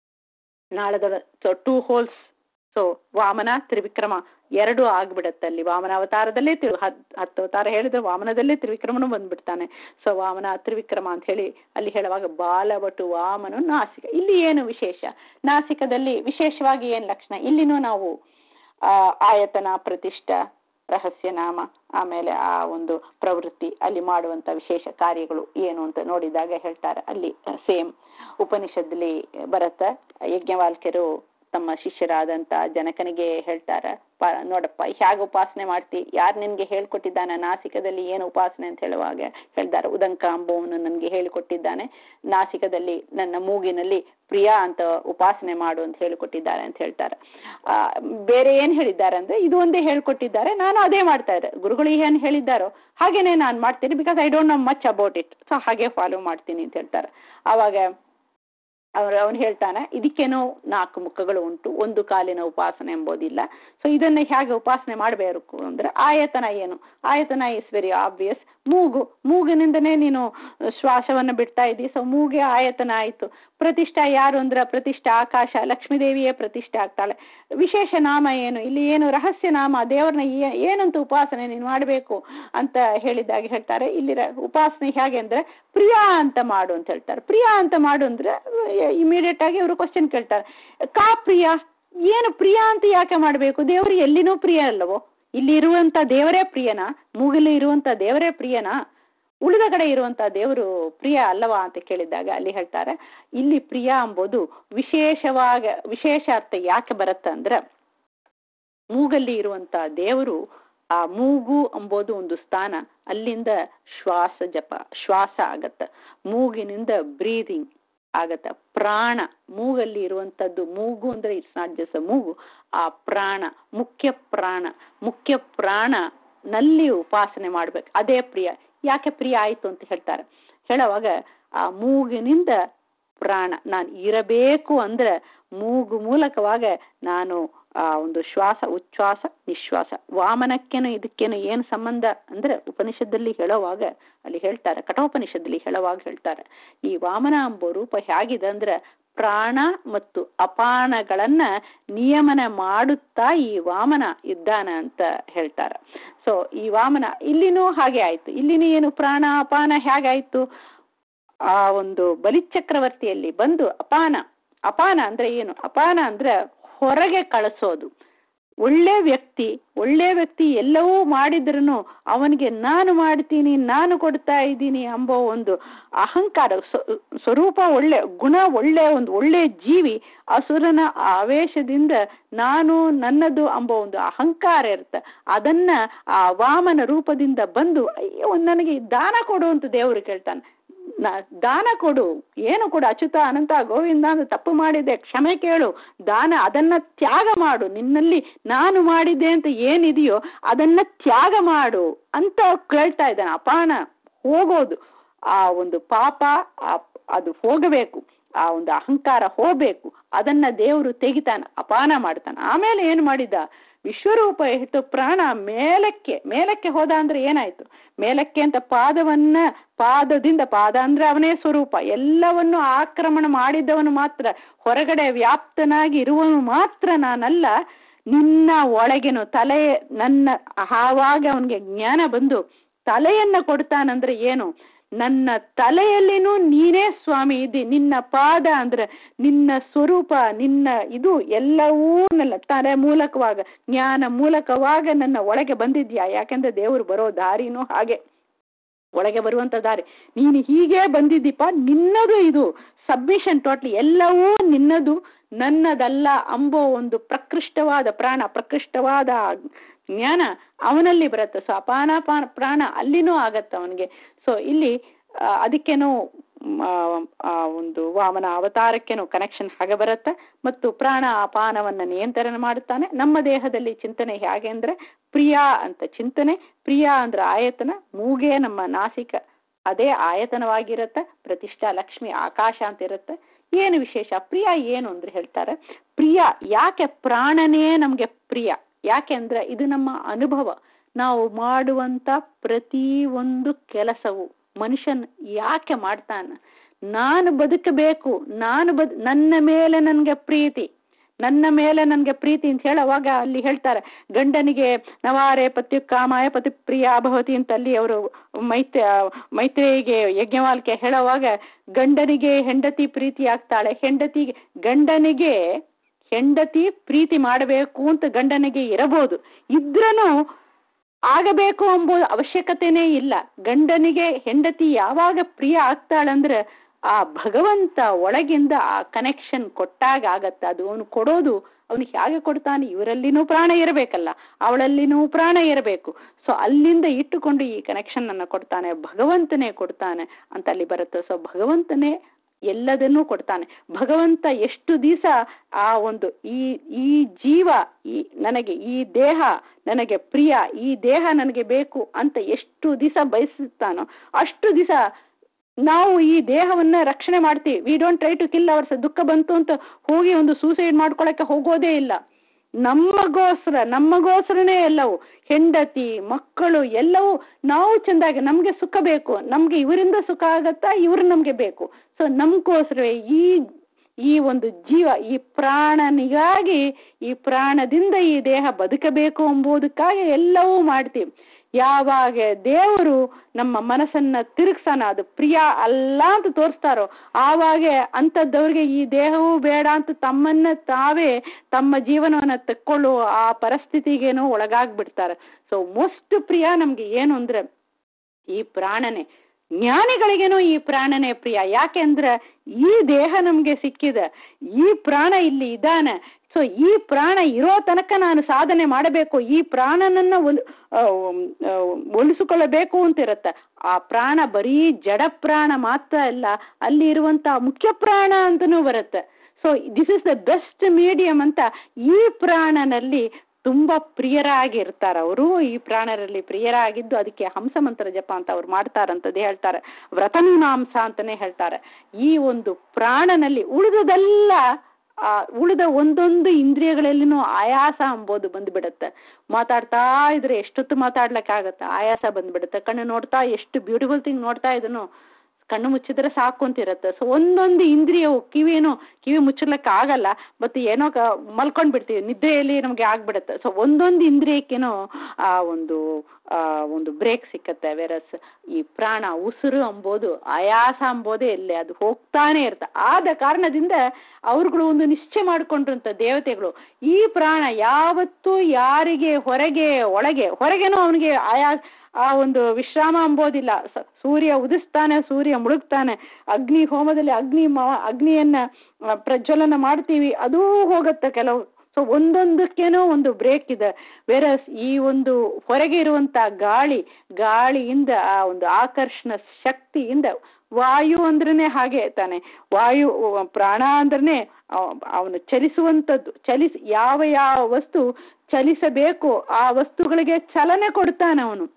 ನಾಳದ so two holes so Vamana Trivikrama ಎರಡು ಆಗ್ಬಿಡತ್ತೆ ಅಲ್ಲಿ ವಾಮನ ಅವತಾರದಲ್ಲೇ ತ್ರಿ ಹತ್ತು ಅವತಾರ ಹೇಳಿದ್ರೆ ವಾಮನದಲ್ಲೇ ತ್ರಿವಿಕ್ರಮನು ಬಂದ್ಬಿಡ್ತಾನೆ ಸೊ ವಾಮನ ತ್ರಿವಿಕ್ರಮ ಅಂತ ಹೇಳಿ ಅಲ್ಲಿ ಹೇಳುವಾಗ ಬಾಲವಟು ವಾಮನು ನಾಸಿಕ ಇಲ್ಲಿ ಏನು ವಿಶೇಷ ನಾಸಿಕದಲ್ಲಿ ವಿಶೇಷವಾಗಿ ಏನು ಲಕ್ಷಣ ಇಲ್ಲಿನೂ ನಾವು ಆ ಆಯತನ ಪ್ರತಿಷ್ಠ ರಹಸ್ಯ ನಾಮ ಆಮೇಲೆ ಆ ಒಂದು ಪ್ರವೃತ್ತಿ ಅಲ್ಲಿ ಮಾಡುವಂತ ವಿಶೇಷ ಕಾರ್ಯಗಳು ಏನು ಅಂತ ನೋಡಿದಾಗ ಹೇಳ್ತಾರೆ ಅಲ್ಲಿ ಸೇಮ್ ಉಪನಿಷತ್ತಲ್ಲಿ ಬರುತ್ತೆ ಯಜ್ಞವಾಲ್ಕ್ಯರು ತಮ್ಮ ಶಿಷ್ಯರಾದಂತ ಜನಕನಿಗೆ ಹೇಳ್ತಾರ ನೋಡಪ್ಪ ಹೇಗೆ ಉಪಾಸನೆ ಮಾಡ್ತಿ ಯಾರು ನಿನ್ಗೆ ಹೇಳ್ಕೊಟ್ಟಿದ್ದಾನೆ ನಾಸಿಕದಲ್ಲಿ ಏನು ಉಪಾಸನೆ ಅಂತ ಹೇಳುವಾಗ ಹೇಳ್ತಾರೆ ಉದಂಕ ಅಂಬುವನು ನನಗೆ ಹೇಳಿಕೊಟ್ಟಿದ್ದಾನೆ ನಾಸಿಕದಲ್ಲಿ ನನ್ನ ಮೂಗಿನಲ್ಲಿ ಪ್ರಿಯಾ ಅಂತ ಉಪಾಸನೆ ಮಾಡು ಅಂತ ಹೇಳಿಕೊಟ್ಟಿದ್ದಾರೆ ಅಂತ ಹೇಳ್ತಾರೆ ಆ ಬೇರೆ ಏನ್ ಹೇಳಿದ್ದಾರೆ ಅಂದ್ರೆ ಇದು ಒಂದೇ ಹೇಳ್ಕೊಟ್ಟಿದ್ದಾರೆ ನಾನು ಅದೇ ಮಾಡ್ತಾ ಇದ್ದೆ ಗುರುಗಳು ಏನ್ ಹೇಳಿದ್ದಾರೋ ಹಾಗೇನೆ ನಾನು ಮಾಡ್ತೀನಿ because I don't know much about it so ಹಾಗೆ ಫಾಲೋ ಮಾಡ್ತೀನಿ ಅಂತ ಹೇಳ್ತಾರೆ ಆವಾಗ ಅವ್ರು ಅವನು ಹೇಳ್ತಾನೆ ಇದಕ್ಕೇನೋ ನಾಲ್ಕು ಮುಖಗಳು ಉಂಟು ಒಂದು ಕಾಲಿನ ಉಪಾಸನೆ ಎಂಬುದಿಲ್ಲ ಸೊ ಇದನ್ನ ಹೇಗೆ ಉಪಾಸನೆ ಮಾಡಬೇಕು ಅಂದ್ರೆ ಆಯತನ ಏನು ಆಯತನ ಇಸ್ ವೆರಿ ಆಬ್ವಿಯಸ್ ಮೂಗು ಮೂಗಿನಿಂದನೇ ನೀನು ಶ್ವಾಸವನ್ನು ಬಿಡ್ತಾ ಇದ್ದಿ ಸೊ ಮೂಗೆ ಆಯತನ ಆಯಿತು ಪ್ರತಿಷ್ಠಾ ಯಾರು ಅಂದ್ರೆ ಪ್ರತಿಷ್ಠಾ ಆಕಾಶ ಲಕ್ಷ್ಮೀದೇವಿಯೇ ಪ್ರತಿಷ್ಠೆ ಆಗ್ತಾಳೆ ವಿಶೇಷ ನಾಮ ಏನು ಇಲ್ಲಿ ಏನು ರಹಸ್ಯ ನಾಮ ದೇವ್ರನ್ನ ಏನಂತ ಉಪಾಸನೆ ನೀನು ಮಾಡಬೇಕು ಅಂತ ಹೇಳಿದಾಗ ಹೇಳ್ತಾರೆ ಇಲ್ಲಿ ಉಪಾಸನೆ ಹೇಗೆ ಅಂದ್ರೆ ಪ್ರಿಯಾ ಅಂತ ಮಾಡು ಅಂತ ಹೇಳ್ತಾರೆ ಪ್ರಿಯಾ ಅಂತ ಮಾಡು ಅಂದ್ರೆ ಇಮಿಡಿಯೇಟ್ ಆಗಿ ಇವರು ಕ್ವಶನ್ ಕೇಳ್ತಾರೆ ಕಾ ಪ್ರಿಯಾ ಏನು ಪ್ರಿಯಾ ಅಂತ ಯಾಕೆ ಮಾಡಬೇಕು ದೇವರು ಎಲ್ಲಿನೂ ಪ್ರಿಯ ಅಲ್ಲವೋ ಇಲ್ಲಿ ಇರುವಂತ ದೇವರೇ ಪ್ರಿಯನಾ ಮೂಗಲ್ಲಿ ಇರುವಂತ ದೇವರೇ ಪ್ರಿಯನಾ ಉಳಿದ ಕಡೆ ಇರುವಂತ ದೇವರು ಪ್ರಿಯ ಅಲ್ಲವಾ ಅಂತ ಕೇಳಿದಾಗ ಅಲ್ಲಿ ಹೇಳ್ತಾರೆ ಇಲ್ಲಿ ಪ್ರಿಯ ಎಂಬುದು ವಿಶೇಷವಾಗ ವಿಶೇಷ ಅರ್ಥ ಯಾಕೆ ಬರುತ್ತೆ ಅಂದ್ರೆ ಮೂಗಲ್ಲಿ ಇರುವಂತ ದೇವರು ಆ ಮೂಗು ಎಂಬುದು ಒಂದು ಸ್ಥಾನ ಅಲ್ಲಿಂದ ಶ್ವಾಸ ಜಪ ಶ್ವಾಸ ಆಗತ್ತ ಮೂಗಿನಿಂದ ಬ್ರೀದಿಂಗ್ ಆಗತ್ತ ಪ್ರಾಣ ಮೂಗಲ್ಲಿ ಇರುವಂತದ್ದು ಮೂಗು ಅಂದ್ರೆ ಇಟ್ಸ್ ನಾಟ್ ಜಸ್ಟ್ ಮೂಗು ಆ ಪ್ರಾಣ ಮುಖ್ಯ ಪ್ರಾಣ ಮುಖ್ಯ ಪ್ರಾಣ ನಲ್ಲಿ ಉಪಾಸನೆ ಮಾಡ್ಬೇಕು ಅದೇ ಪ್ರಿಯ ಯಾಕೆ ಪ್ರಿಯ ಆಯ್ತು ಅಂತ ಹೇಳ್ತಾರೆ ಹೇಳುವಾಗ ಆ ಮೂಗಿನಿಂದ ಪ್ರಾಣ ನಾನು ಇರಬೇಕು ಅಂದ್ರೆ ಮೂಗು ಮೂಲಕವಾಗ ನಾನು ಆ ಒಂದು ಶ್ವಾಸ ಉಚ್ಛ್ವಾಸ ನಿಶ್ವಾಸ ವಾಮನಕ್ಕೇನು ಇದಕ್ಕೇನು ಏನು ಸಂಬಂಧ ಅಂದ್ರೆ ಉಪನಿಷತ್ತಲ್ಲಿ ಹೇಳುವಾಗ ಅಲ್ಲಿ ಹೇಳ್ತಾರೆ ಕಠೋಪನಿಷತ್ತಲ್ಲಿ ಹೇಳುವಾಗ ಹೇಳ್ತಾರೆ ಈ ವಾಮನ ಎಂಬ ರೂಪ ಹೇಗಿದೆ ಅಂದ್ರೆ ಪ್ರಾಣ ಮತ್ತು ಅಪಾನಗಳನ್ನ ನಿಯಮನ ಮಾಡುತ್ತಾ ಈ ವಾಮನ ಇದ್ದಾನ ಅಂತ ಹೇಳ್ತಾರೆ ಸೊ ಈ ವಾಮನ ಇಲ್ಲಿನೂ ಹಾಗೆ ಆಯ್ತು ಇಲ್ಲಿನೂ ಏನು ಪ್ರಾಣ ಅಪಾನ ಹೇಗಾಯ್ತು ಆ ಒಂದು ಬಲಿಚಕ್ರವರ್ತಿಯಲ್ಲಿ ಬಂದು ಅಪಾನ ಅಪಾನ ಅಂದ್ರೆ ಏನು ಅಪಾನ ಅಂದ್ರೆ ಹೊರಗೆ ಕಳಿಸೋದು ಒಳ್ಳೆ ವ್ಯಕ್ತಿ ಒಳ್ಳೆ ವ್ಯಕ್ತಿ ಎಲ್ಲವೂ ಮಾಡಿದ್ರೂ ಅವನಿಗೆ ನಾನು ಮಾಡ್ತೀನಿ ನಾನು ಕೊಡ್ತಾ ಇದ್ದೀನಿ ಎಂಬ ಒಂದು ಅಹಂಕಾರ ಸ್ವರೂಪ ಒಳ್ಳೆ ಗುಣ ಒಳ್ಳೆ ಒಂದು ಒಳ್ಳೆ ಜೀವಿ ಅಸುರನ ಆವೇಶದಿಂದ ನಾನು ನನ್ನದು ಎಂಬ ಒಂದು ಅಹಂಕಾರ ಇರುತ್ತೆ ಅದನ್ನ ಆ ವಾಮನ ರೂಪದಿಂದ ಬಂದು ಅಯ್ಯೋ ನನಗೆ ದಾನ ಕೊಡು ಅಂತ ದೇವರು ಕೇಳ್ತಾನೆ ದಾನ ಕೊಡು ಏನು ಕೊಡು ಅಚ್ಯುತ ಅನಂತ ಗೋವಿಂದ ಅಂತ ತಪ್ಪು ಮಾಡಿದೆ ಕ್ಷಮೆ ಕೇಳು ದಾನ ಅದನ್ನ ತ್ಯಾಗ ಮಾಡು ನಿನ್ನಲ್ಲಿ ನಾನು ಮಾಡಿದ್ದೆ ಅಂತ ಏನಿದೆಯೋ ಅದನ್ನ ತ್ಯಾಗ ಮಾಡು ಅಂತ ಕೇಳ್ತಾ ಇದ್ದಾನೆ ಅಪಾನ ಹೋಗೋದು ಆ ಒಂದು ಪಾಪ ಅದು ಹೋಗಬೇಕು ಆ ಒಂದು ಅಹಂಕಾರ ಹೋಗ್ಬೇಕು ಅದನ್ನ ದೇವರು ತೆಗಿತಾನೆ ಅಪಾನ ಮಾಡ್ತಾನೆ ಆಮೇಲೆ ಏನು ಮಾಡಿದ ವಿಶ್ವರೂಪ ಇಟ್ಟು ಪ್ರಾಣ ಮೇಲಕ್ಕೆ ಮೇಲಕ್ಕೆ ಹೋದ ಅಂದ್ರೆ ಏನಾಯ್ತು ಮೇಲಕ್ಕೆ ಅಂತ ಪಾದವನ್ನ ಪಾದದಿಂದ ಪಾದ ಅಂದ್ರೆ ಅವನೇ ಸ್ವರೂಪ ಎಲ್ಲವನ್ನು ಆಕ್ರಮಣ ಮಾಡಿದವನು ಮಾತ್ರ ಹೊರಗಡೆ ವ್ಯಾಪ್ತನಾಗಿ ಇರುವವನು ಮಾತ್ರ ನಾನಲ್ಲ ನಿನ್ನ ಒಳಗೇನು ತಲೆ ನನ್ನ ಆವಾಗ ಅವನಿಗೆ ಜ್ಞಾನ ಬಂದು ತಲೆಯನ್ನ ಕೊಡ್ತಾನಂದ್ರೆ ಏನು ನನ್ನ ತಲೆಯಲ್ಲಿನೂ ನೀನೇ ಸ್ವಾಮಿ ಇದ್ದಿ ನಿನ್ನ ಪಾದ ಅಂದ್ರೆ ನಿನ್ನ ಸ್ವರೂಪ ನಿನ್ನ ಇದು ಎಲ್ಲವೂ ನನ್ನ ತಲೆ ಮೂಲಕವಾಗ ಜ್ಞಾನ ಮೂಲಕವಾಗ ನನ್ನ ಒಳಗೆ ಬಂದಿದ್ಯಾ ಯಾಕೆಂದ್ರೆ ದೇವರು ಬರೋ ದಾರಿನೂ ಹಾಗೆ ಒಳಗೆ ಬರುವಂತ ದಾರಿ ನೀನು ಹೀಗೆ ಬಂದಿದ್ದೀಪ ನಿನ್ನದು ಇದು ಸಬ್ಮಿಷನ್ ಟೋಟ್ಲಿ ಎಲ್ಲವೂ ನಿನ್ನದು ನನ್ನದಲ್ಲ ಅಂಬೋ ಒಂದು ಪ್ರಕೃಷ್ಟವಾದ ಪ್ರಾಣ ಪ್ರಕೃಷ್ಟವಾದ ಜ್ಞಾನ ಅವನಲ್ಲಿ ಬರುತ್ತೆ ಸೊ ಅಪಾನ ಪ್ರಾಣ ಅಲ್ಲಿನೂ ಆಗತ್ತೆ ಅವನಿಗೆ ಸೊ ಇಲ್ಲಿ ಅದಕ್ಕೇನೋ ಒಂದು ವಾಮನ ಅವತಾರಕ್ಕೇನೋ ಕನೆಕ್ಷನ್ ಹಾಗೆ ಬರುತ್ತೆ ಮತ್ತು ಪ್ರಾಣ ಅಪಾನವನ್ನ ನಿಯಂತ್ರಣ ಮಾಡುತ್ತಾನೆ ನಮ್ಮ ದೇಹದಲ್ಲಿ ಚಿಂತನೆ ಹೇಗೆ ಅಂದ್ರೆ ಪ್ರಿಯ ಅಂತ ಚಿಂತನೆ ಪ್ರಿಯ ಅಂದ್ರೆ ಆಯತನ ಮೂಗೆ ನಮ್ಮ ನಾಸಿಕ ಅದೇ ಆಯತನವಾಗಿರತ್ತೆ ಪ್ರತಿಷ್ಠಾ ಲಕ್ಷ್ಮಿ ಆಕಾಶ ಅಂತ ಇರುತ್ತೆ ಏನು ವಿಶೇಷ ಪ್ರಿಯ ಏನು ಅಂದ್ರೆ ಹೇಳ್ತಾರೆ ಪ್ರಿಯ ಯಾಕೆ ಪ್ರಾಣನೇ ನಮ್ಗೆ ಪ್ರಿಯ ಯಾಕೆ ಅಂದ್ರೆ ಇದು ನಮ್ಮ ಅನುಭವ ನಾವು ಮಾಡುವಂತ ಪ್ರತಿ ಒಂದು ಕೆಲಸವು ಮನುಷ್ಯನ್ ಯಾಕೆ ಮಾಡ್ತಾನ ನಾನು ಬದುಕಬೇಕು ನಾನು ಬದ್ ನನ್ನ ಮೇಲೆ ನನ್ಗೆ ಪ್ರೀತಿ ನನ್ನ ಮೇಲೆ ನನ್ಗೆ ಪ್ರೀತಿ ಅಂತ ಹೇಳುವಾಗ ಅಲ್ಲಿ ಹೇಳ್ತಾರೆ ಗಂಡನಿಗೆ ನವಾರೆ ಪತಿ ಕಾಮಾಯ ಪತಿ ಪ್ರಿಯ ಭವತಿ ಅಂತ ಅಲ್ಲಿ ಅವರು ಮೈತ್ರ ಮೈತ್ರಿಯಿಗೆ ಯಜ್ಞವಾಲ್ಕೆ ಹೇಳುವಾಗ ಗಂಡನಿಗೆ ಹೆಂಡತಿ ಪ್ರೀತಿ ಆಗ್ತಾಳೆ ಹೆಂಡತಿಗೆ ಗಂಡನಿಗೆ ಹೆಂಡತಿ ಪ್ರೀತಿ ಮಾಡಬೇಕು ಅಂತ ಗಂಡನಿಗೆ ಇರಬಹುದು ಇದ್ರನು ಆಗಬೇಕು ಎಂಬುದು ಅವಶ್ಯಕತೆನೇ ಇಲ್ಲ ಗಂಡನಿಗೆ ಹೆಂಡತಿ ಯಾವಾಗ ಪ್ರಿಯ ಆಗ್ತಾಳಂದ್ರೆ ಆ ಭಗವಂತ ಒಳಗಿಂದ ಆ ಕನೆಕ್ಷನ್ ಕೊಟ್ಟಾಗ ಆಗತ್ತೆ ಅದು ಅವನು ಕೊಡೋದು ಅವನಿಗೆ ಹೇಗೆ ಕೊಡ್ತಾನೆ ಇವರಲ್ಲಿನೂ ಪ್ರಾಣ ಇರಬೇಕಲ್ಲ ಅವಳಲ್ಲಿನೂ ಪ್ರಾಣ ಇರಬೇಕು ಸೊ ಅಲ್ಲಿಂದ ಇಟ್ಟುಕೊಂಡು ಈ ಕನೆಕ್ಷನ್ ಅನ್ನ ಕೊಡ್ತಾನೆ ಭಗವಂತನೇ ಕೊಡ್ತಾನೆ ಅಂತ ಅಲ್ಲಿ ಬರುತ್ತೆ ಸೊ ಭಗವಂತನೇ ಎಲ್ಲದನ್ನೂ ಕೊಡ್ತಾನೆ ಭಗವಂತ ಎಷ್ಟು ದಿವಸ ಆ ಒಂದು ಈ ಈ ಜೀವ ಈ ನನಗೆ ಈ ದೇಹ ನನಗೆ ಪ್ರಿಯ ಈ ದೇಹ ನನಗೆ ಬೇಕು ಅಂತ ಎಷ್ಟು ದಿವಸ ಬಯಸುತ್ತಾನೋ ಅಷ್ಟು ದಿವಸ ನಾವು ಈ ದೇಹವನ್ನ ರಕ್ಷಣೆ ಮಾಡ್ತೀವಿ we don't try to kill ours ದುಃಖ ಬಂತು ಅಂತ ಹೋಗಿ ಒಂದು ಸೂಸೈಡ್ ಮಾಡ್ಕೊಳಕ್ಕೆ ಹೋಗೋದೇ ಇಲ್ಲ ನಮಗೋಸ್ಕರ ನಮಗೋಸ್ಕರನೇ ಎಲ್ಲವೂ ಹೆಂಡತಿ ಮಕ್ಕಳು ಎಲ್ಲವೂ ನಾವು ಚೆಂದಾಗಿ ನಮ್ಗೆ ಸುಖ ಬೇಕು ನಮ್ಗೆ ಇವರಿಂದ ಸುಖ ಆಗತ್ತಾ ಇವ್ರು ನಮ್ಗೆ ಬೇಕು ಸೊ ನಮ್ಗೋಸ್ಕರವೇ ಈ ಈ ಒಂದು ಜೀವ ಈ ಪ್ರಾಣನಿಗಾಗಿ ಈ ಪ್ರಾಣದಿಂದ ಈ ದೇಹ ಬದುಕಬೇಕು ಎಂಬುದಕ್ಕಾಗಿ ಎಲ್ಲವೂ ಮಾಡ್ತೀವಿ ಯಾವಾಗ ದೇವರು ನಮ್ಮ ಮನಸ್ಸನ್ನ ತಿರುಗ್ಸಾನ ಅದು ಪ್ರಿಯ ಅಲ್ಲ ಅಂತ ತೋರಿಸ್ತಾರೋ ಆವಾಗ ಅಂಥದ್ದವ್ರಿಗೆ ಈ ದೇಹವೂ ಬೇಡ ಅಂತ ತಮ್ಮನ್ನ ತಾವೇ ತಮ್ಮ ಜೀವನವನ್ನ ತಕ್ಕೊಳ್ಳುವ ಆ ಪರಿಸ್ಥಿತಿಗೇನೋ ಒಳಗಾಗ್ಬಿಡ್ತಾರೆ ಸೊ ಮೋಸ್ಟ್ ಪ್ರಿಯ ನಮ್ಗೆ ಏನು ಅಂದ್ರೆ ಈ ಪ್ರಾಣನೇ ಜ್ಞಾನಿಗಳಿಗೇನೋ ಈ ಪ್ರಾಣನೇ ಪ್ರಿಯ ಯಾಕೆಂದ್ರೆ ಈ ದೇಹ ನಮ್ಗೆ ಸಿಕ್ಕಿದೆ ಈ ಪ್ರಾಣ ಇಲ್ಲಿ ಇದ್ದಾನೆ ಸೊ ಈ ಪ್ರಾಣ ಇರೋ ತನಕ ನಾನು ಸಾಧನೆ ಮಾಡಬೇಕು ಈ ಪ್ರಾಣನನ್ನ ಒಲಿಸಿಕೊಳ್ಳಬೇಕು ಅಂತ ಇರುತ್ತೆ ಆ ಪ್ರಾಣ ಬರೀ ಜಡ ಪ್ರಾಣ ಮಾತ್ರ ಅಲ್ಲ ಅಲ್ಲಿ ಇರುವಂತ ಮುಖ್ಯ ಪ್ರಾಣ ಅಂತನೂ ಬರುತ್ತೆ so this is the best medium ಅಂತ ಈ ಪ್ರಾಣನಲ್ಲಿ ತುಂಬಾ ಪ್ರಿಯರಾಗಿರ್ತಾರ ಅವರು ಈ ಪ್ರಾಣರಲ್ಲಿ ಪ್ರಿಯರಾಗಿದ್ದು ಅದಕ್ಕೆ ಹಂಸ ಮಂತ್ರ ಜಪ ಅಂತ ಅವ್ರು ಮಾಡ್ತಾರಂತದ್ದು ಹೇಳ್ತಾರೆ ವ್ರತಮೀಮಾಂಸ ಅಂತಾನೆ ಹೇಳ್ತಾರೆ ಈ ಒಂದು ಪ್ರಾಣನಲ್ಲಿ ಉಳಿದುದೆಲ್ಲ ಆ ಉಳಿದ ಒಂದೊಂದು ಇಂದ್ರಿಯಗಳಲ್ಲಿನೂ ಆಯಾಸ ಅಂಬೋದು ಬಂದ್ಬಿಡುತ್ತೆ ಮಾತಾಡ್ತಾ ಇದ್ರೆ ಎಷ್ಟೊತ್ತು ಮಾತಾಡ್ಲಿಕ್ಕಾಗತ್ತೆ ಆಯಾಸ ಬಂದ್ಬಿಡುತ್ತೆ ಕಣ್ಣು ನೋಡ್ತಾ ಎಷ್ಟು ಬ್ಯೂಟಿಫುಲ್ ಥಿಂಗ್ ನೋಡ್ತಾ ಇದನ್ನು ಕಣ್ಣು ಮುಚ್ಚಿದ್ರೆ ಸಾಕು ಅಂತಿರತ್ತೆ ಸೊ ಒಂದೊಂದು ಇಂದ್ರಿಯವು ಕಿವಿನೂ ಕಿವಿ ಮುಚ್ಚಲಿಕ್ಕೆ ಆಗಲ್ಲ ಮತ್ತೆ ಏನೋ ಕ ಮಲ್ಕೊಂಡ್ ಬಿಡ್ತೀವಿ ನಿದ್ರೆಯಲ್ಲಿ ನಮಗೆ ಆಗ್ಬಿಡುತ್ತೆ ಸೊ ಒಂದೊಂದು ಇಂದ್ರಿಯಕ್ಕೇನೋ ಆ ಒಂದು ಆ ಒಂದು ಬ್ರೇಕ್ ಸಿಕ್ಕತ್ತೆ ವೆರಸ್ ಈ ಪ್ರಾಣ ಉಸಿರು ಅಂಬೋದು ಆಯಾಸ ಅಂಬೋದೇ ಇಲ್ಲೇ ಅದು ಹೋಗ್ತಾನೆ ಇರುತ್ತೆ ಆದ ಕಾರಣದಿಂದ ಅವ್ರುಗಳು ಒಂದು ನಿಶ್ಚಯ ಮಾಡ್ಕೊಂಡ್ರಂತ ದೇವತೆಗಳು ಈ ಪ್ರಾಣ ಯಾವತ್ತೂ ಯಾರಿಗೆ ಹೊರಗೆ ಒಳಗೆ ಹೊರಗೇನೋ ಅವನಿಗೆ ಆಯಾ ಆ ಒಂದು ವಿಶ್ರಾಮ ಅಂಬೋದಿಲ್ಲ ಸೂರ್ಯ ಉದಿಸ್ತಾನೆ ಸೂರ್ಯ ಮುಳುಗ್ತಾನೆ ಅಗ್ನಿ ಹೋಮದಲ್ಲಿ ಅಗ್ನಿ ಅಗ್ನಿಯನ್ನ ಪ್ರಜ್ವಲನ ಮಾಡ್ತೀವಿ ಅದೂ ಹೋಗುತ್ತೆ ಕೆಲವು ಸೊ ಒಂದೊಂದಕ್ಕೇನೋ ಒಂದು ಬ್ರೇಕ್ ಇದೆ ವೆರಸ್ ಈ ಒಂದು ಹೊರಗೆ ಇರುವಂತ ಗಾಳಿ ಗಾಳಿಯಿಂದ ಆ ಒಂದು ಆಕರ್ಷಣ ಶಕ್ತಿಯಿಂದ ವಾಯು ಅಂದ್ರೇನೆ ಹಾಗೆ ತಾನೆ ವಾಯು ಪ್ರಾಣ ಅಂದ್ರನೆ ಅವನು ಚಲಿಸುವಂಥದ್ದು ಚಲಿಸ್ ಯಾವ ಯಾವ ವಸ್ತು ಚಲಿಸಬೇಕು ಆ ವಸ್ತುಗಳಿಗೆ ಚಲನೆ ಕೊಡ್ತಾನೆ ಅವನು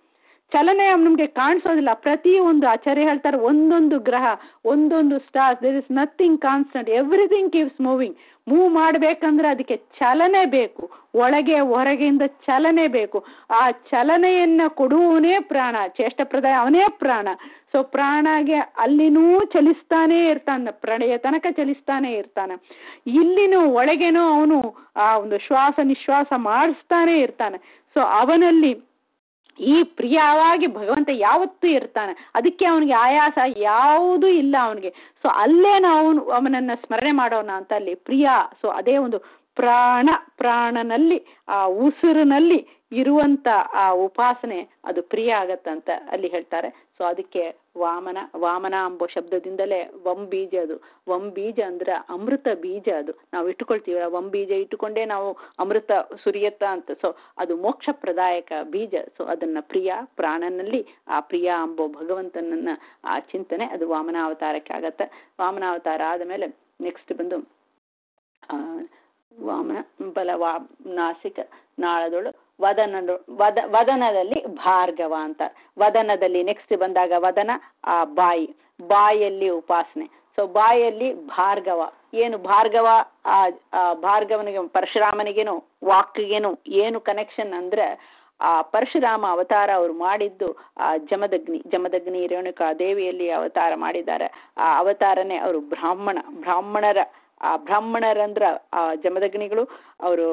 ಚಲನೆ ನಮ್ಗೆ ಕಾಣಿಸೋದಿಲ್ಲ ಪ್ರತಿ ಒಂದು ಆಚಾರ್ಯ ಹೇಳ್ತಾರೆ ಒಂದೊಂದು ಗ್ರಹ ಒಂದೊಂದು star there is nothing constant everything keeps moving move ಮಾಡ್ಬೇಕಂದ್ರೆ ಅದಕ್ಕೆ ಚಲನೆ ಬೇಕು ಒಳಗೆ ಹೊರಗೆಯಿಂದ ಚಲನೆ ಬೇಕು ಆ ಚಲನೆಯನ್ನ ಕೊಡುವವನೇ ಪ್ರಾಣ ಚೇಷ್ಟಪ್ರದಾಯ ಅವನೇ ಪ್ರಾಣ ಸೊ ಪ್ರಾಣಗೆ ಅಲ್ಲಿನೂ ಚಲಿಸ್ತಾನೇ ಇರ್ತಾನೆ ಪ್ರಣಯ ತನಕ ಚಲಿಸ್ತಾನೆ ಇರ್ತಾನೆ ಇಲ್ಲಿನೂ ಒಳಗೇನೋ ಅವನು ಆ ಒಂದು ಶ್ವಾಸ ನಿಶ್ವಾಸ ಮಾಡಿಸ್ತಾನೆ ಇರ್ತಾನೆ ಸೊ ಅವನಲ್ಲಿ ಈ ಪ್ರಿಯವಾಗಿ ಭಗವಂತ ಯಾವತ್ತೂ ಇರ್ತಾನೆ ಅದಕ್ಕೆ ಅವನಿಗೆ ಆಯಾಸ ಯಾವುದೂ ಇಲ್ಲ ಅವನಿಗೆ ಸೊ ಅಲ್ಲೇ ನಾವು ಅವನನ್ನ ಸ್ಮರಣೆ ಮಾಡೋಣ ಅಂತ ಅಲ್ಲಿ ಪ್ರಿಯ ಸೊ ಅದೇ ಒಂದು ಪ್ರಾಣ ಪ್ರಾಣನಲ್ಲಿ ಆ ಉಸಿರಿನಲ್ಲಿ ಇರುವಂತ ಆ ಉಪಾಸನೆ ಅದು ಪ್ರಿಯ ಆಗತ್ತಂತ ಅಲ್ಲಿ ಹೇಳ್ತಾರೆ ಸೊ ಅದಕ್ಕೆ ವಾಮನ ವಾಮನ ಎಂಬ ಶಬ್ದದಿಂದಲೇ ವಂ ಬೀಜ ಅದು ವಂ ಬೀಜ ಅಂದ್ರೆ ಅಮೃತ ಬೀಜ ಅದು ನಾವು ಇಟ್ಟುಕೊಳ್ತೀವಿ ವಂ ಬೀಜ ಇಟ್ಟುಕೊಂಡೇ ನಾವು ಅಮೃತ ಸುರಿಯತ್ತ ಅಂತ ಸೊ ಅದು ಮೋಕ್ಷ ಪ್ರದಾಯಕ ಬೀಜ ಸೊ ಅದನ್ನ ಪ್ರಿಯ ಪ್ರಾಣನಲ್ಲಿ ಆ ಪ್ರಿಯ ಎಂಬ ಭಗವಂತನನ್ನ ಆ ಚಿಂತನೆ ಅದು ವಾಮನ ಅವತಾರಕ್ಕೆ ಆಗತ್ತೆ ವಾಮನ ಅವತಾರ ಆದಮೇಲೆ ನೆಕ್ಸ್ಟ್ ಬಂದು ಆ ವಾಮನ ಬಲವಾ ನಾಸಿಕ ನಾಳದೊಳು ವದನ ವದ ವದನದಲ್ಲಿ ಭಾರ್ಗವ ಅಂತ ವದನದಲ್ಲಿ ನೆಕ್ಸ್ಟ್ ಬಂದಾಗ ವದನ ಆ ಬಾಯಿ ಬಾಯಲ್ಲಿ ಉಪಾಸನೆ ಸೊ ಬಾಯಲ್ಲಿ ಭಾರ್ಗವ ಏನು ಭಾರ್ಗವ ಆ ಭಾರ್ಗವನಿಗೆ ಪರಶುರಾಮನಿಗೇನು ವಾಕ್ಗೇನು ಏನು ಕನೆಕ್ಷನ್ ಅಂದ್ರೆ ಆ ಪರಶುರಾಮ ಅವತಾರ ಅವರು ಮಾಡಿದ್ದು ಆ ಜಮದಗ್ನಿ ಜಮದಗ್ನಿ ರೇಣುಕಾ ದೇವಿಯಲ್ಲಿ ಅವತಾರ ಮಾಡಿದ್ದಾರೆ ಆ ಅವತಾರನೇ ಅವರು ಬ್ರಾಹ್ಮಣ ಬ್ರಾಹ್ಮಣರ ಆ ಬ್ರಾಹ್ಮಣರಂದ್ರ ಆ ಜಮದಗ್ನಿಗಳು ಅವರು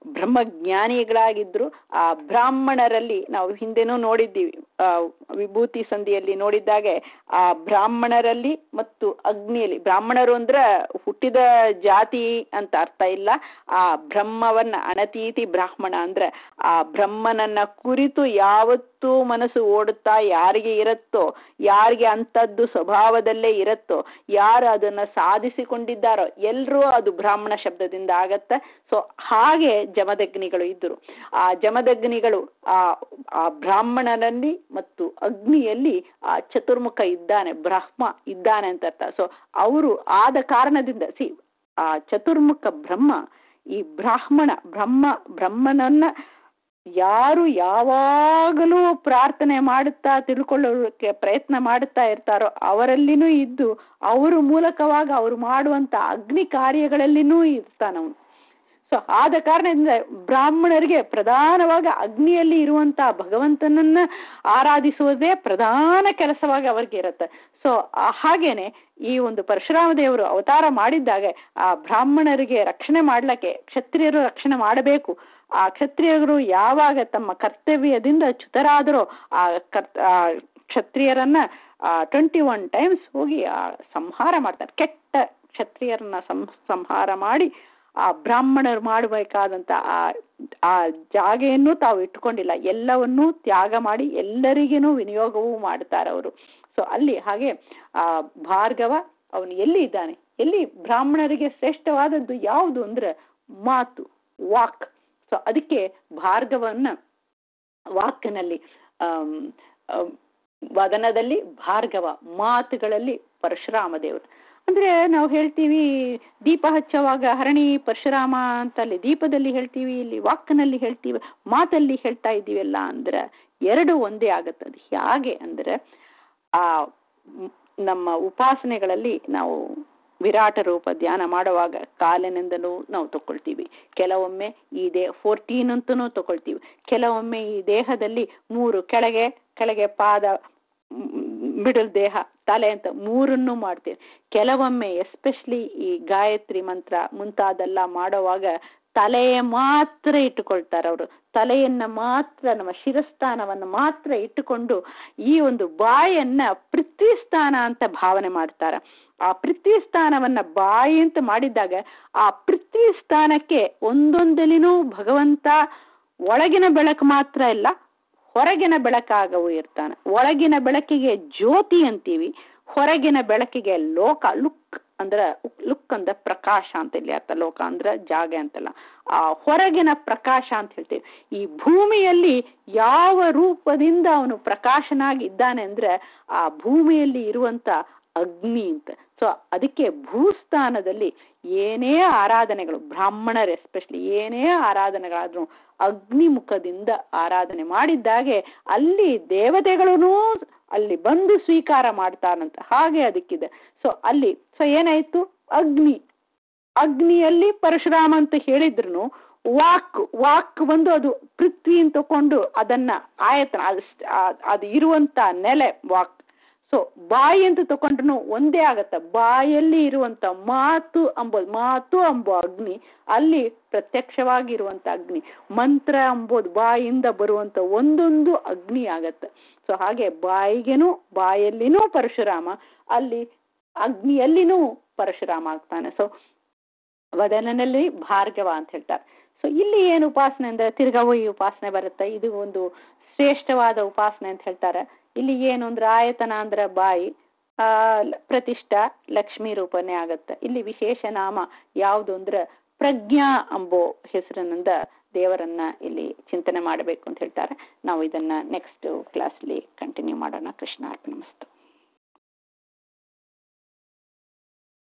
ಬ್ರಹ್ಮಜ್ಞಾನಿಗಳಾಗಿದ್ರು ಆ ಬ್ರಾಹ್ಮಣರಲ್ಲಿ ನಾವು ಹಿಂದೆನೂ ನೋಡಿದ್ದೀವಿ ಆ ವಿಭೂತಿ ಸಂಧಿಯಲ್ಲಿ ನೋಡಿದ್ದಾಗೆ ಆ ಬ್ರಾಹ್ಮಣರಲ್ಲಿ ಮತ್ತು ಅಗ್ನಿಯಲ್ಲಿ ಬ್ರಾಹ್ಮಣರು ಅಂದ್ರ ಹುಟ್ಟಿದ ಜಾತಿ ಅಂತ ಅರ್ಥ ಇಲ್ಲ ಆ ಬ್ರಹ್ಮವನ್ನ ಅನತೀತಿ ಬ್ರಾಹ್ಮಣ ಅಂದ್ರೆ ಆ ಬ್ರಹ್ಮನನ್ನ ಕುರಿತು ಯಾವತ್ತೂ ಮನಸ್ಸು ಓಡುತ್ತಾ ಯಾರಿಗೆ ಇರುತ್ತೋ ಯಾರಿಗೆ ಅಂಥದ್ದು ಸ್ವಭಾವದಲ್ಲೇ ಇರುತ್ತೋ ಯಾರು ಅದನ್ನ ಸಾಧಿಸಿಕೊಂಡಿದ್ದಾರೋ ಎಲ್ಲರೂ ಅದು ಬ್ರಾಹ್ಮಣ ಶಬ್ದದಿಂದ ಆಗತ್ತ ಸೊ ಹಾಗೆ ಜಮದಗ್ನಿಗಳು ಇದ್ದರು ಆ ಜಮದಗ್ನಿಗಳು ಆ ಆ ಬ್ರಾಹ್ಮಣನಲ್ಲಿ ಮತ್ತು ಅಗ್ನಿಯಲ್ಲಿ ಆ ಚತುರ್ಮುಖ ಇದ್ದಾನೆ ಬ್ರಹ್ಮ ಇದ್ದಾನೆ ಅಂತ ಅರ್ಥ ಸೊ ಅವರು ಆದ ಕಾರಣದಿಂದ ಸಿ ಆ ಚತುರ್ಮುಖ ಬ್ರಹ್ಮ ಈ ಬ್ರಾಹ್ಮಣ ಬ್ರಹ್ಮ ಬ್ರಹ್ಮನನ್ನ ಯಾರು ಯಾವಾಗಲೂ ಪ್ರಾರ್ಥನೆ ಮಾಡುತ್ತಾ ತಿಳ್ಕೊಳ್ಳೋಕೆ ಪ್ರಯತ್ನ ಮಾಡುತ್ತಾ ಇರ್ತಾರೋ ಅವರಲ್ಲಿನೂ ಇದ್ದು ಅವರ ಮೂಲಕವಾಗಿ ಅವ್ರು ಮಾಡುವಂತ ಅಗ್ನಿ ಕಾರ್ಯಗಳಲ್ಲಿನೂ ಇರ್ತಾನವನು ಸೊ ಆದ ಕಾರಣದಿಂದ ಬ್ರಾಹ್ಮಣರಿಗೆ ಪ್ರಧಾನವಾಗಿ ಅಗ್ನಿಯಲ್ಲಿ ಇರುವಂತ ಭಗವಂತನನ್ನ ಆರಾಧಿಸುವುದೇ ಪ್ರಧಾನ ಕೆಲಸವಾಗಿ ಅವ್ರಿಗೆ ಇರುತ್ತೆ ಸೊ ಹಾಗೇನೆ ಈ ಒಂದು ಪರಶುರಾಮ ದೇವರು ಅವತಾರ ಮಾಡಿದ್ದಾಗ ಆ ಬ್ರಾಹ್ಮಣರಿಗೆ ರಕ್ಷಣೆ ಮಾಡ್ಲಿಕ್ಕೆ ಕ್ಷತ್ರಿಯರು ರಕ್ಷಣೆ ಮಾಡಬೇಕು ಆ ಕ್ಷತ್ರಿಯರು ಯಾವಾಗ ತಮ್ಮ ಕರ್ತವ್ಯದಿಂದ ಚ್ಯುತರಾದರೋ ಆ ಕರ್ ಕ್ಷತ್ರಿಯರನ್ನ ಟ್ವೆಂಟಿ ಒನ್ ಟೈಮ್ಸ್ ಹೋಗಿ ಆ ಸಂಹಾರ ಮಾಡ್ತಾರೆ ಕೆಟ್ಟ ಕ್ಷತ್ರಿಯರನ್ನ ಸಂ ಸಂಹಾರ ಮಾಡಿ ಆ ಬ್ರಾಹ್ಮಣರು ಮಾಡಬೇಕಾದಂತ ಆ ಆ ಜಾಗೆಯನ್ನು ತಾವು ಇಟ್ಕೊಂಡಿಲ್ಲ ಎಲ್ಲವನ್ನೂ ತ್ಯಾಗ ಮಾಡಿ ಎಲ್ಲರಿಗೇನು ವಿನಿಯೋಗವೂ ಮಾಡ್ತಾರೆ ಅವರು ಸೊ ಅಲ್ಲಿ ಹಾಗೆ ಆ ಭಾರ್ಗವ ಅವನು ಎಲ್ಲಿ ಇದ್ದಾನೆ ಎಲ್ಲಿ ಬ್ರಾಹ್ಮಣರಿಗೆ ಶ್ರೇಷ್ಠವಾದದ್ದು ಯಾವುದು ಅಂದ್ರೆ ಮಾತು ವಾಕ್ ಸೊ ಅದಕ್ಕೆ ಭಾರ್ಗವನ್ನ ವಾಕ್ನಲ್ಲಿ ವದನದಲ್ಲಿ ಭಾರ್ಗವ ಮಾತುಗಳಲ್ಲಿ ಪರಶುರಾಮ ದೇವರು ಅಂದ್ರೆ ನಾವು ಹೇಳ್ತೀವಿ ದೀಪ ಹಚ್ಚುವಾಗ ಹರಣಿ ಪರಶುರಾಮ ಅಂತ ಅಲ್ಲಿ ದೀಪದಲ್ಲಿ ಹೇಳ್ತೀವಿ ಇಲ್ಲಿ ವಾಕ್ನಲ್ಲಿ ಹೇಳ್ತೀವಿ ಮಾತಲ್ಲಿ ಹೇಳ್ತಾ ಇದ್ದೀವಲ್ಲ ಅಂದ್ರೆ ಎರಡು ಒಂದೇ ಆಗತ್ತದು ಹೇಗೆ ಅಂದ್ರೆ ಆ ನಮ್ಮ ಉಪಾಸನೆಗಳಲ್ಲಿ ನಾವು ವಿರಾಟ ರೂಪ ಧ್ಯಾನ ಮಾಡುವಾಗ ಕಾಲಿನಿಂದಲೂ ನಾವು ತಗೊಳ್ತೀವಿ ಕೆಲವೊಮ್ಮೆ ಈ ದೇ ಫೋರ್ಟೀನ್ ಅಂತನೂ ತಗೊಳ್ತೀವಿ ಕೆಲವೊಮ್ಮೆ ಈ ದೇಹದಲ್ಲಿ ಮೂರು ಕೆಳಗೆ ಕೆಳಗೆ ಪಾದ ಮಿಡಲ್ ದೇಹ ತಲೆ ಅಂತ ಮೂರನ್ನು ಮಾಡ್ತೀವಿ ಕೆಲವೊಮ್ಮೆ ಎಸ್ಪೆಷಲಿ ಈ ಗಾಯತ್ರಿ ಮಂತ್ರ ಮುಂತಾದೆಲ್ಲ ಮಾಡುವಾಗ ತಲೆಯ ಮಾತ್ರ ಇಟ್ಟುಕೊಳ್ತಾರೆ ಅವರು ತಲೆಯನ್ನ ಮಾತ್ರ ನಮ್ಮ ಶಿರಸ್ಥಾನವನ್ನು ಮಾತ್ರ ಇಟ್ಟುಕೊಂಡು ಈ ಒಂದು ಬಾಯನ್ನ ಪೃಥ್ವಿಸ್ಥಾನ ಅಂತ ಭಾವನೆ ಮಾಡ್ತಾರೆ ಆ ಪೃಥ್ವಿ ಸ್ಥಾನವನ್ನ ಬಾಯಿ ಅಂತ ಮಾಡಿದಾಗ ಆ ಪೃಥ್ವಿ ಸ್ಥಾನಕ್ಕೆ ಒಂದೊಂದಲಿನೂ ಭಗವಂತ ಒಳಗಿನ ಬೆಳಕು ಮಾತ್ರ ಇಲ್ಲ ಹೊರಗಿನ ಬೆಳಕಾಗವು ಇರ್ತಾನೆ ಒಳಗಿನ ಬೆಳಕಿಗೆ ಜ್ಯೋತಿ ಅಂತೀವಿ ಹೊರಗಿನ ಬೆಳಕಿಗೆ ಲೋಕ ಲುಕ್ ಅಂದ್ರ ಲುಕ್ ಅಂದ್ರ ಪ್ರಕಾಶ ಅಂತ ಇಲ್ಲಿ ಅರ್ಥ ಲೋಕ ಅಂದ್ರ ಜಾಗ ಅಂತಲ್ಲ ಆ ಹೊರಗಿನ ಪ್ರಕಾಶ ಅಂತ ಹೇಳ್ತೀವಿ ಈ ಭೂಮಿಯಲ್ಲಿ ಯಾವ ರೂಪದಿಂದ ಅವನು ಪ್ರಕಾಶನಾಗಿ ಇದ್ದಾನೆ ಅಂದ್ರೆ ಆ ಭೂಮಿಯಲ್ಲಿ ಇರುವಂತ ಅಗ್ನಿ ಅಂತ ಸೊ ಅದಕ್ಕೆ ಭೂಸ್ಥಾನದಲ್ಲಿ ಏನೇ ಆರಾಧನೆಗಳು ಬ್ರಾಹ್ಮಣರು ಎಸ್ಪೆಷಲಿ ಏನೇ ಆರಾಧನೆಗಳಾದ್ರೂ ಅಗ್ನಿ ಮುಖದಿಂದ ಆರಾಧನೆ ಮಾಡಿದ್ದಾಗೆ ಅಲ್ಲಿ ದೇವತೆಗಳೂ ಅಲ್ಲಿ ಬಂದು ಸ್ವೀಕಾರ ಮಾಡ್ತಾರಂತ ಹಾಗೆ ಅದಕ್ಕಿದೆ ಸೊ ಅಲ್ಲಿ ಸೊ ಏನಾಯ್ತು ಅಗ್ನಿ ಅಗ್ನಿಯಲ್ಲಿ ಪರಶುರಾಮ ಅಂತ ಹೇಳಿದ್ರು ವಾಕ್ ವಾಕ್ ಬಂದು ಅದು ಪೃಥ್ವಿ ಅಂತ ತಕೊಂಡು ಅದನ್ನ ಆಯತನ ಅದು ಅದು ಇರುವಂತ ನೆಲೆ ವಾಕ್ ಸೊ ಬಾಯಿ ಅಂತ ತಕೊಂಡ್ರು ಒಂದೇ ಆಗತ್ತ ಬಾಯಲ್ಲಿ ಇರುವಂತ ಮಾತು ಅಂಬೋದು ಮಾತು ಅಂಬೋ ಅಗ್ನಿ ಅಲ್ಲಿ ಪ್ರತ್ಯಕ್ಷವಾಗಿರುವಂತ ಅಗ್ನಿ ಮಂತ್ರ ಅಂಬೋದು ಬಾಯಿಂದ ಬರುವಂತ ಒಂದೊಂದು ಅಗ್ನಿ ಆಗತ್ತೆ ಸೊ ಹಾಗೆ ಬಾಯಿಗೆನೂ ಬಾಯಲ್ಲಿನೂ ಪರಶುರಾಮ ಅಲ್ಲಿ ಅಗ್ನಿಯಲ್ಲಿನೂ ಪರಶುರಾಮ ಆಗ್ತಾನೆ ಸೊ ವದನನಲ್ಲಿ ಭಾರ್ಗವ ಅಂತ ಹೇಳ್ತಾರೆ ಸೊ ಇಲ್ಲಿ ಏನು ಉಪಾಸನೆ ಅಂದ್ರೆ ತಿರ್ಗಾವು ಈ ಉಪಾಸನೆ ಬರುತ್ತೆ ಇದು ಒಂದು ಶ್ರೇಷ್ಠವಾದ ಉಪಾಸನೆ ಅಂತ ಹೇಳ್ತಾರೆ ಇಲ್ಲಿ ಏನು ಅಂದ್ರೆ ಆಯತನ ಅಂದ್ರೆ ಬಾಯಿ ಆ ಪ್ರತಿಷ್ಠಾ ಲಕ್ಷ್ಮೀ ರೂಪನೇ ಆಗತ್ತೆ ಇಲ್ಲಿ ವಿಶೇಷ ನಾಮ ಯಾವುದು ಅಂದ್ರೆ ಪ್ರಜ್ಞಾ ಅಂಬೋ ಹೆಸರಿನಿಂದ ದೇವರನ್ನ ಇಲ್ಲಿ ಚಿಂತನೆ ಮಾಡಬೇಕು ಅಂತ ಹೇಳ್ತಾರೆ ನಾವು ಇದನ್ನ ನೆಕ್ಸ್ಟ್ ಕ್ಲಾಸ್ಲಿ ಕಂಟಿನ್ಯೂ ಮಾಡೋಣ ಕೃಷ್ಣ ಅರ್ಪಣೆ